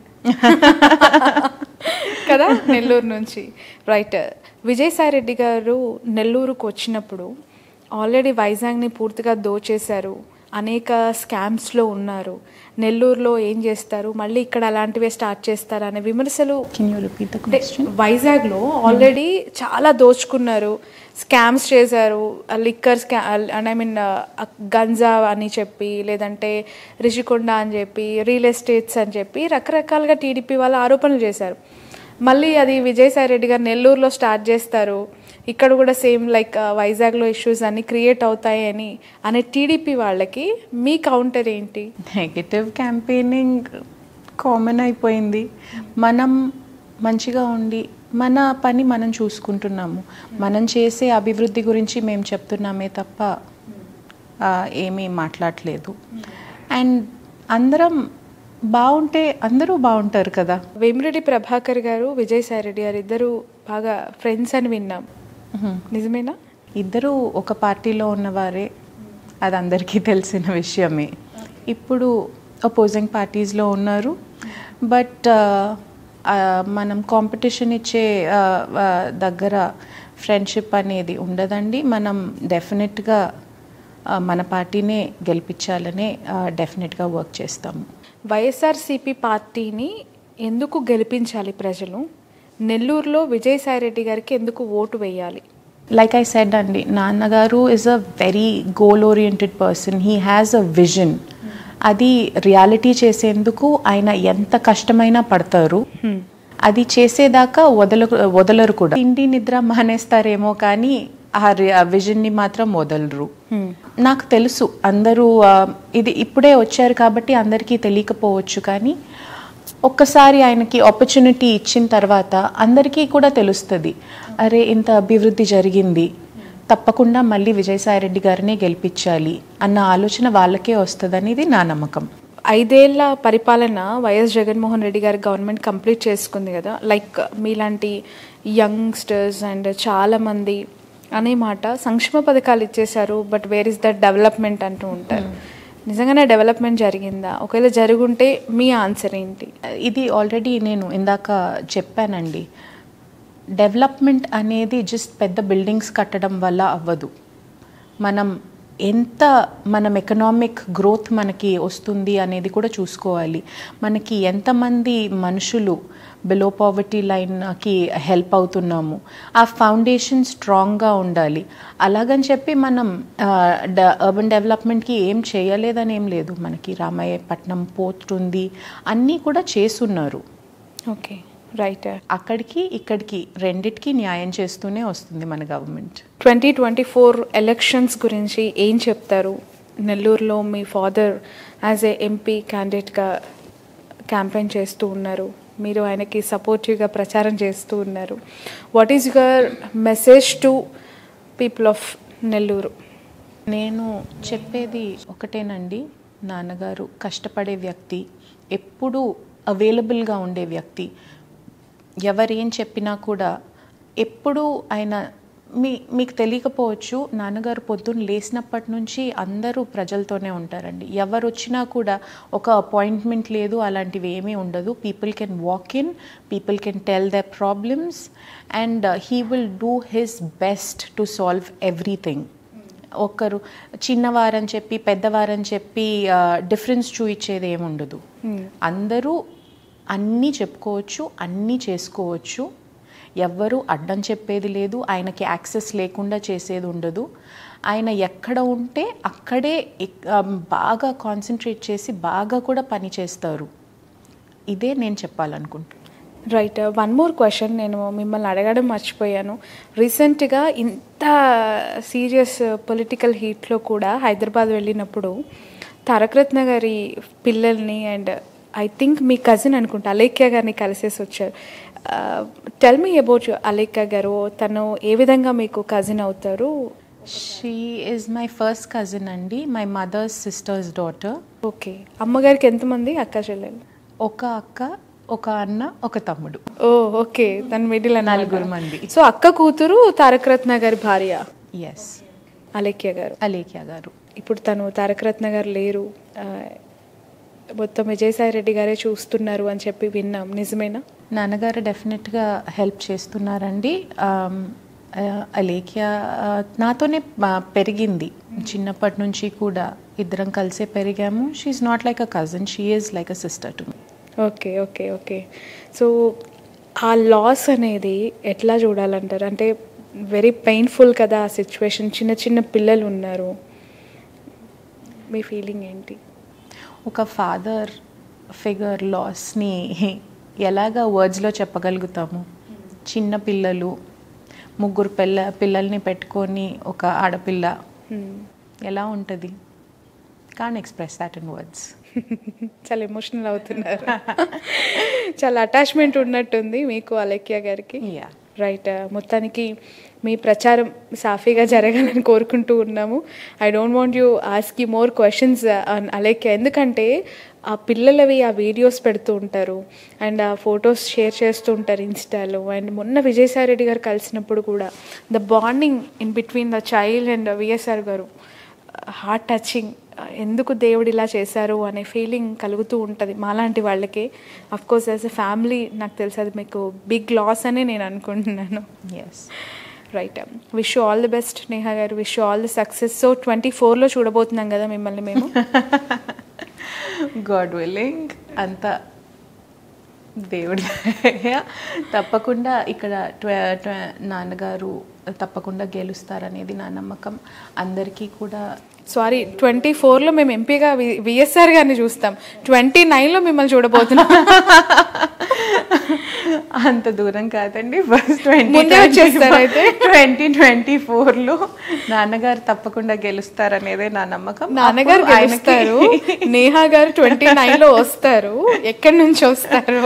కదా నెల్లూరు నుంచి రైట్ విజయసాయి రెడ్డి గారు నెల్లూరుకు వచ్చినప్పుడు ఆల్రెడీ వైజాగ్ని పూర్తిగా దోచేశారు అనేక స్కామ్స్లో ఉన్నారు నెల్లూరులో ఏం చేస్తారు మళ్ళీ ఇక్కడ అలాంటివే స్టార్ట్ చేస్తారు అనే విమర్శలు can you repeat the అంటే question వైజాగ్లో ఆల్రెడీ చాలా దోచుకున్నారు స్కామ్స్ చేశారు లిక్కర్ స్కా అండ్ ఐ మీన్ గంజా అని చెప్పి లేదంటే రిషికొండ అని చెప్పి రియల్ ఎస్టేట్స్ అని చెప్పి రకరకాలుగా టీడీపీ వాళ్ళు ఆరోపణలు చేశారు మళ్ళీ అది విజయసాయి రెడ్డి గారు నెల్లూరులో స్టార్ట్ చేస్తారు ఇక్కడ కూడా సేమ్ లైక్ వైజాగ్లో ఇష్యూస్ అన్ని క్రియేట్ అవుతాయి అని అనే టీడీపీ వాళ్ళకి మీ కౌంటర్ ఏంటి నెగటివ్ క్యాంపెయినింగ్ కామన్ అయిపోయింది మనం మంచిగా ఉండి మన పని మనం చూసుకుంటున్నాము మనం చేసే అభివృద్ధి గురించి మేము చెప్తున్నామే తప్ప ఆ, ఏమీ మాట్లాడలేదు అండ్ అందరం బాగుంటే అందరూ బాగుంటారు కదా వేమిరెడ్డి ప్రభాకర్ గారు విజయసాయి రెడ్డి గారు ఇద్దరు బాగా ఫ్రెండ్స్ అని విన్నాం నిజమేనా ఇద్దరు ఒక పార్టీలో ఉన్నవారే అది అందరికీ తెలిసిన విషయమే ఇప్పుడు అపోజింగ్ పార్టీస్లో ఉన్నారు బట్ మనం కాంపిటీషన్ ఇచ్చే ఆ, ఆ, దగ్గర ఫ్రెండ్షిప్ అనేది ఉండదండి మనం డెఫినెట్గా మన పార్టీనే గెలిపించాలనే డెఫినెట్గా వర్క్ చేస్తాము వైఎస్ఆర్సీపీ పార్టీని ఎందుకు గెలిపించాలి ప్రజలు నెల్లూరులో విజయసాయి రెడ్డి గారికి ఎందుకు ఓటు వేయాలి లైక్ ఐ సెడ్ అండి నాన్నగారు is a very goal oriented person he has a vision అది రియాలిటీ చేసేందుకు ఆయన ఎంత కష్టమైనా పడతారు అది చేసేదాకా వదల వదలరు కూడా తిండి నిద్ర మానేస్తారేమో కానీ ఆ రి- ఆ విజన్ని మాత్రం వదలరు నాకు తెలుసు అందరూ ఆ, ఇది ఇప్పుడే వచ్చారు కాబట్టి అందరికీ తెలియకపోవచ్చు కానీ ఒక్కసారి ఆయనకి ఆపర్చునిటీ ఇచ్చిన తర్వాత అందరికీ కూడా తెలుస్తుంది అరే ఇంత అభివృద్ధి జరిగింది తప్పకుండా మళ్ళీ విజయసాయి రెడ్డి గారినే గెలిపించాలి అన్న ఆలోచన వాళ్ళకే వస్తుంది ఇది నా నమ్మకం ఐదేళ్ల పరిపాలన వైఎస్ జగన్మోహన్ రెడ్డి గారి గవర్నమెంట్ కంప్లీట్ చేసుకుంది కదా లైక్ మీలాంటి యంగ్స్టర్స్ అండ్ చాలామంది అనే మాట సంక్షేమ పథకాలు ఇచ్చేశారు but where is that development అంటూ ఉంటారు నిజంగానే డెవలప్మెంట్ జరిగిందా ఒకవేళ జరుగుంటే మీ ఆన్సర్ ఏంటి ఇది ఆల్రెడీ నేను ఇందాక చెప్పానండి డెవలప్మెంట్ అనేది జస్ట్ పెద్ద బిల్డింగ్స్ కట్టడం వల్ల అవ్వదు మనం ఎంత మనం ఎకనామిక్ గ్రోత్ మనకి వస్తుంది అనేది కూడా చూసుకోవాలి మనకి ఎంతమంది మనుషులు బిలో పావర్టీ లైన్కి హెల్ప్ అవుతున్నాము ఆ ఫౌండేషన్ స్ట్రాంగ్గా ఉండాలి అలాగని చెప్పి మనం అర్బన్ డెవలప్మెంట్కి ఏం చేయలేదని ఏం లేదు మనకి రామాయపట్నం పోర్ట్ ఉంది అన్నీ కూడా చేసున్నారు ఓకే రైట్ అక్కడికి ఇక్కడికి రెండిటికి న్యాయం చేస్తూనే వస్తుంది మన government twenty twenty four elections గురించి ఏం చెప్తారు నెల్లూరులో మీ ఫాదర్ యాజ్ ఏ ఎంపీ క్యాండిడేట్గా క్యాంపెయిన్ చేస్తూ ఉన్నారు మీరు ఆయనకి సపోర్టివ్గా ప్రచారం చేస్తూ ఉన్నారు what is your message to people of Nellore నేను చెప్పేది ఒకటేనండి నాన్నగారు కష్టపడే వ్యక్తి ఎప్పుడూ అవైలబుల్గా ఉండే వ్యక్తి ఎవరేం చెప్పినా కూడా ఎప్పుడూ ఆయన మీ మీకు తెలియకపోవచ్చు నాన్నగారు పొద్దున్న లేచినప్పటి నుంచి అందరూ ప్రజలతోనే ఉంటారండి ఎవరు వచ్చినా కూడా ఒక అపాయింట్మెంట్ లేదు అలాంటివి ఏమీ ఉండదు people can walk in people can tell the problems and he will do his best to solve everything ఒకరు చిన్నవారని చెప్పి పెద్దవారని చెప్పి డిఫరెన్స్ చూయించేది ఏముండదు అందరూ అన్నీ చెప్పుకోవచ్చు అన్నీ చేసుకోవచ్చు ఎవ్వరూ అడ్డం చెప్పేది లేదు ఆయనకి యాక్సెస్ లేకుండా చేసేది ఉండదు ఆయన ఎక్కడ ఉంటే అక్కడే ఎక్- ఆ, బాగా కాన్సన్ట్రేట్ చేసి బాగా కూడా పని చేస్తారు ఇదే నేను చెప్పాలనుకుంటున్నాను రైట్ వన్ మోర్ క్వశ్చన్ నేను మిమ్మల్ని అడగడం మర్చిపోయాను రీసెంట్గా ఇంత సీరియస్ పొలిటికల్ హీట్లో కూడా హైదరాబాద్ వెళ్ళినప్పుడు తారకరత్న గారి పిల్లల్ని అండ్ ఐ థింక్ మీ కజిన్ అనుకుంటా అలేఖ్య గారిని కలిసేసి వచ్చారు టెల్ మీ అబౌట్ అలేఖ్య గారు తను ఏ విధంగా మీకు కజిన్ అవుతారు she is my first cousin అండి my mother's sister's daughter okay అమ్మగారికి ఎంతమంది అక్క చెల్లెలు ఒక అక్క ఒక అన్న ఒక తమ్ముడు ఓ ఓకే తన మిడిల్ నలుగురు మంది. సో అక్క కూతురు తారకరత్న గారి భార్య ఎస్ అలేఖ్య గారు అలేఖ్య గారు ఇప్పుడు తను తారకరత్న గారు లేరు ఆ, మొత్తం విజయసాయి రెడ్డి గారే చూస్తున్నారు అని చెప్పి విన్నాం నిజమేనా నాన్నగారు డెఫినెట్గా హెల్ప్ చేస్తున్నారండి ఆమ్, ఆ, అలేఖ్య ఆ, నాతోనే ఆ, పెరిగింది చిన్నప్పటి నుంచి కూడా ఇద్దరం కలిసే పెరిగాము she's not like a cousin she is like a sister to me okay okay okay so ఆ లాస్ అనేది ఎట్లా చూడాలంటారు అంటే వెరీ పెయిన్ఫుల్ కదా ఆ సిచ్యువేషన్ చిన్న చిన్న పిల్లలు ఉన్నారు మీ ఫీలింగ్ ఏంటి ఒక ఫాదర్ ఫిగర్ లాస్ని ఎలాగా వర్డ్స్లో చెప్పగలుగుతాము చిన్న పిల్లలు ముగ్గురు పిల్ల పిల్లల్ని పెట్టుకొని ఒక ఆడపిల్ల ఎలా ఉంటుంది can express that in words చాలా ఎమోషనల్ అవుతున్నారు చాలా అటాచ్మెంట్ ఉన్నట్టుంది మీకు అలెక్య గారికి యా రైట్ మొత్తానికి మీ ప్రచారం సాఫీగా జరగాలని కోరుకుంటూ ఉన్నాము I don't want you ask you more questions Alekhya ఎందుకంటే ఆ పిల్లలవి ఆ వీడియోస్ పెడుతూ ఉంటారు అండ్ ఆ ఫొటోస్ షేర్ చేస్తూ ఉంటారు ఇన్స్టాలో అండ్ మొన్న విజయసాయి రెడ్డి గారు కలిసినప్పుడు కూడా the bonding in between the child and VSR గారు హార్ట్ టచింగ్ ఎందుకు దేవుడు ఇలా చేశారు అనే ఫీలింగ్ కలుగుతూ ఉంటుంది మాలాంటి వాళ్ళకి of course as a family నాకు తెలిసి అది మీకు బిగ్ లాస్ అని నేను అనుకుంటున్నాను yes right wish all the best Neha గారు wish all the success so twenty ఫోర్లో చూడబోతున్నాం కదా మిమ్మల్ని మేము గాడ్ విల్లింగ్ అంత దేవుడి దయ. తప్పకుండా ఇక్కడ ట్వ ట్వ- నాన్నగారు తప్పకుండా గెలుస్తారనేది నా నమ్మకం అందరికీ కూడా సారీ ట్వంటీ ఫోర్లో మేము ఎంపీగా విఎస్ఆర్ గారిని చూస్తాం ట్వంటీ నైన్లో మిమ్మల్ని చూడబోతున్నాం అంత దూరం కాదండి ఫస్ట్ ముందే వచ్చేస్తారు అయితే. ట్వంటీ ట్వంటీ ఫోర్లో నాన్నగారు తప్పకుండా గెలుస్తారనేదే నా నమ్మకం నాన్నగారు అప్పుడు ఆయనకి- గెలుస్తారు నేహా గారు ట్వంటీ నైన్లో వస్తారు ఎక్కడి నుంచి వస్తారు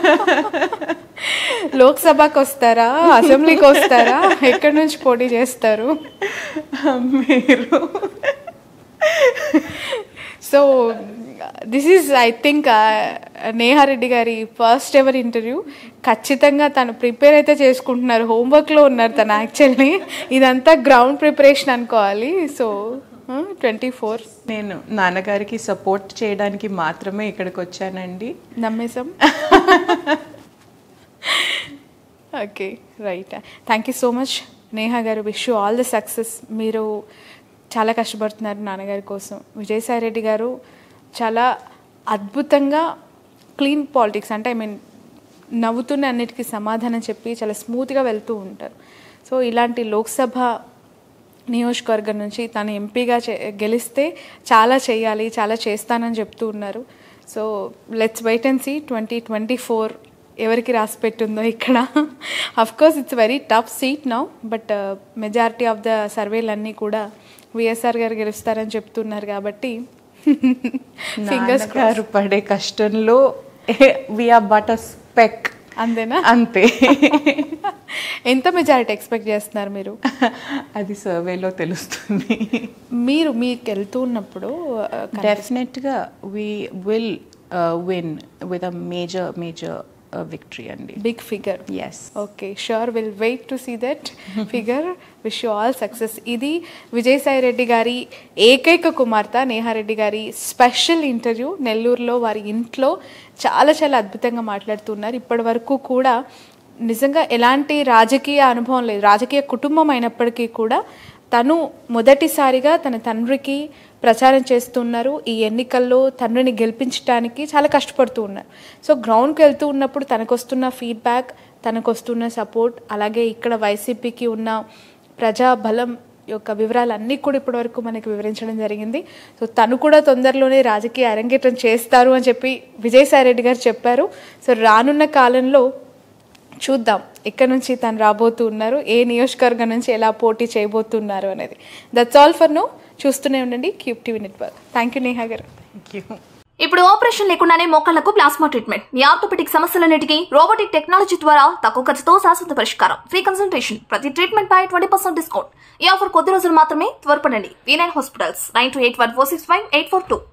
లోక్సభకి వస్తారా అసెంబ్లీకి వస్తారా ఎక్కడి నుంచి పోటీ చేస్తారు మీరు so this is I think Neha Reddy గారి ఫస్ట్ ఎవర్ ఇంటర్వ్యూ ఖచ్చితంగా తను ప్రిపేర్ అయితే చేసుకుంటున్నారు హోంవర్క్లో ఉన్నారు తను యాక్చువల్లీ ఇదంతా గ్రౌండ్ ప్రిపరేషన్ అనుకోవాలి సో ట్వంటీ ఫోర్ నేను నాన్నగారికి సపోర్ట్ చేయడానికి మాత్రమే ఇక్కడికి వచ్చానండి నమ్మేశాం okay right thank you so much Neha గారు wish you all the success మీరు చాలా కష్టపడుతున్నారు నాన్నగారి కోసం విజయసాయి రెడ్డి గారు చాలా అద్భుతంగా క్లీన్ పాలిటిక్స్ అంటే ఐ మీన్ నవ్వుతూనే అన్నిటికీ సమాధానం చెప్పి చాలా స్మూత్గా వెళ్తూ ఉంటారు సో ఇలాంటి లోక్సభ నియోజకవర్గం నుంచి తను ఎంపీగా చే గెలిస్తే చాలా చేయాలి చాలా చేస్తానని చెప్తూ ఉన్నారు so let's wait and see twenty twenty four ఎవరికి రాసి పెట్టుందో ఇక్కడ of course it's very tough seat now but majority of the సర్వేలన్నీ కూడా విఎస్ఆర్ గారు గెలుస్తారని చెప్తున్నారు కాబట్టి ఫింగర్స్ నాన్నగారు పడే కష్టంలో విఆర్ బట్ స్పెక్ అంతేనా అంతే ఎంత మెజారిటీ ఎక్స్పెక్ట్ చేస్తున్నారు మీరు అది సర్వేలో తెలుస్తుంది మీరు మీకు వెళ్తూ ఉన్నప్పుడు uh, డెఫినెట్గా we will win with a major major victory అండి big figure yes okay sure will wait to see that figure wish you all success ఇది విజయసాయి రెడ్డి గారి ఏకైక కుమార్తె నేహారెడ్డి గారి స్పెషల్ ఇంటర్వ్యూ నెల్లూరులో వారి ఇంట్లో చాలా చాలా అద్భుతంగా మాట్లాడుతున్నారు ఇప్పటి వరకు కూడా నిజంగా ఎలాంటి రాజకీయ అనుభవం లేదు రాజకీయ కుటుంబం అయినప్పటికీ కూడా తను మొదటిసారిగా తన తండ్రికి ప్రచారం చేస్తున్నారు ఈ ఎన్నికల్లో తండ్రిని గెలిపించడానికి చాలా కష్టపడుతూ ఉన్నారు సో గ్రౌండ్కి వెళ్తూ ఉన్నప్పుడు తనకు వస్తున్న ఫీడ్బ్యాక్ తనకు వస్తున్న సపోర్ట్ అలాగే ఇక్కడ వైసీపీకి ఉన్న ప్రజాబలం యొక్క వివరాలన్నీ కూడా ఇప్పటివరకు మనకి వివరించడం జరిగింది సో తను కూడా తొందరలోనే రాజకీయ అరంగేట్రం చేస్తారు అని చెప్పి విజయసాయి రెడ్డి గారు చెప్పారు సో రానున్న కాలంలో చూద్దాం ఇక్కడ నుంచి తను రాబోతూ ఉన్నారు ఏ నియోజకవర్గం నుంచి ఎలా పోటీ చేయబోతున్నారు అనేది దట్స్ ఆల్ ఫర్ నో చూస్తూనే ఉండండి cube TV network thank you Neha గారు ఇప్పుడు ఆపరేషన్ లేకుండానే మోకాళ్లకు ప్లాస్మా ట్రీట్మెంట్ మీ ఆర్థోపెటిక్ సమస్యలన్నిటికీ రోబోటిక్ టెక్నాలజీ ద్వారా తక్కువ ఖర్చుతో శాశ్వత పరిష్కారం ఫ్రీ కన్సల్టేషన్ ప్రతి ట్రీట్మెంట్ పై ట్వంటీ పర్సెంట్ డిస్కౌంట్ ఈ ఆఫర్ కొద్ది రోజులు మాత్రమే త్వరపడండి V nine hospitals nine two eight one four six five eight four two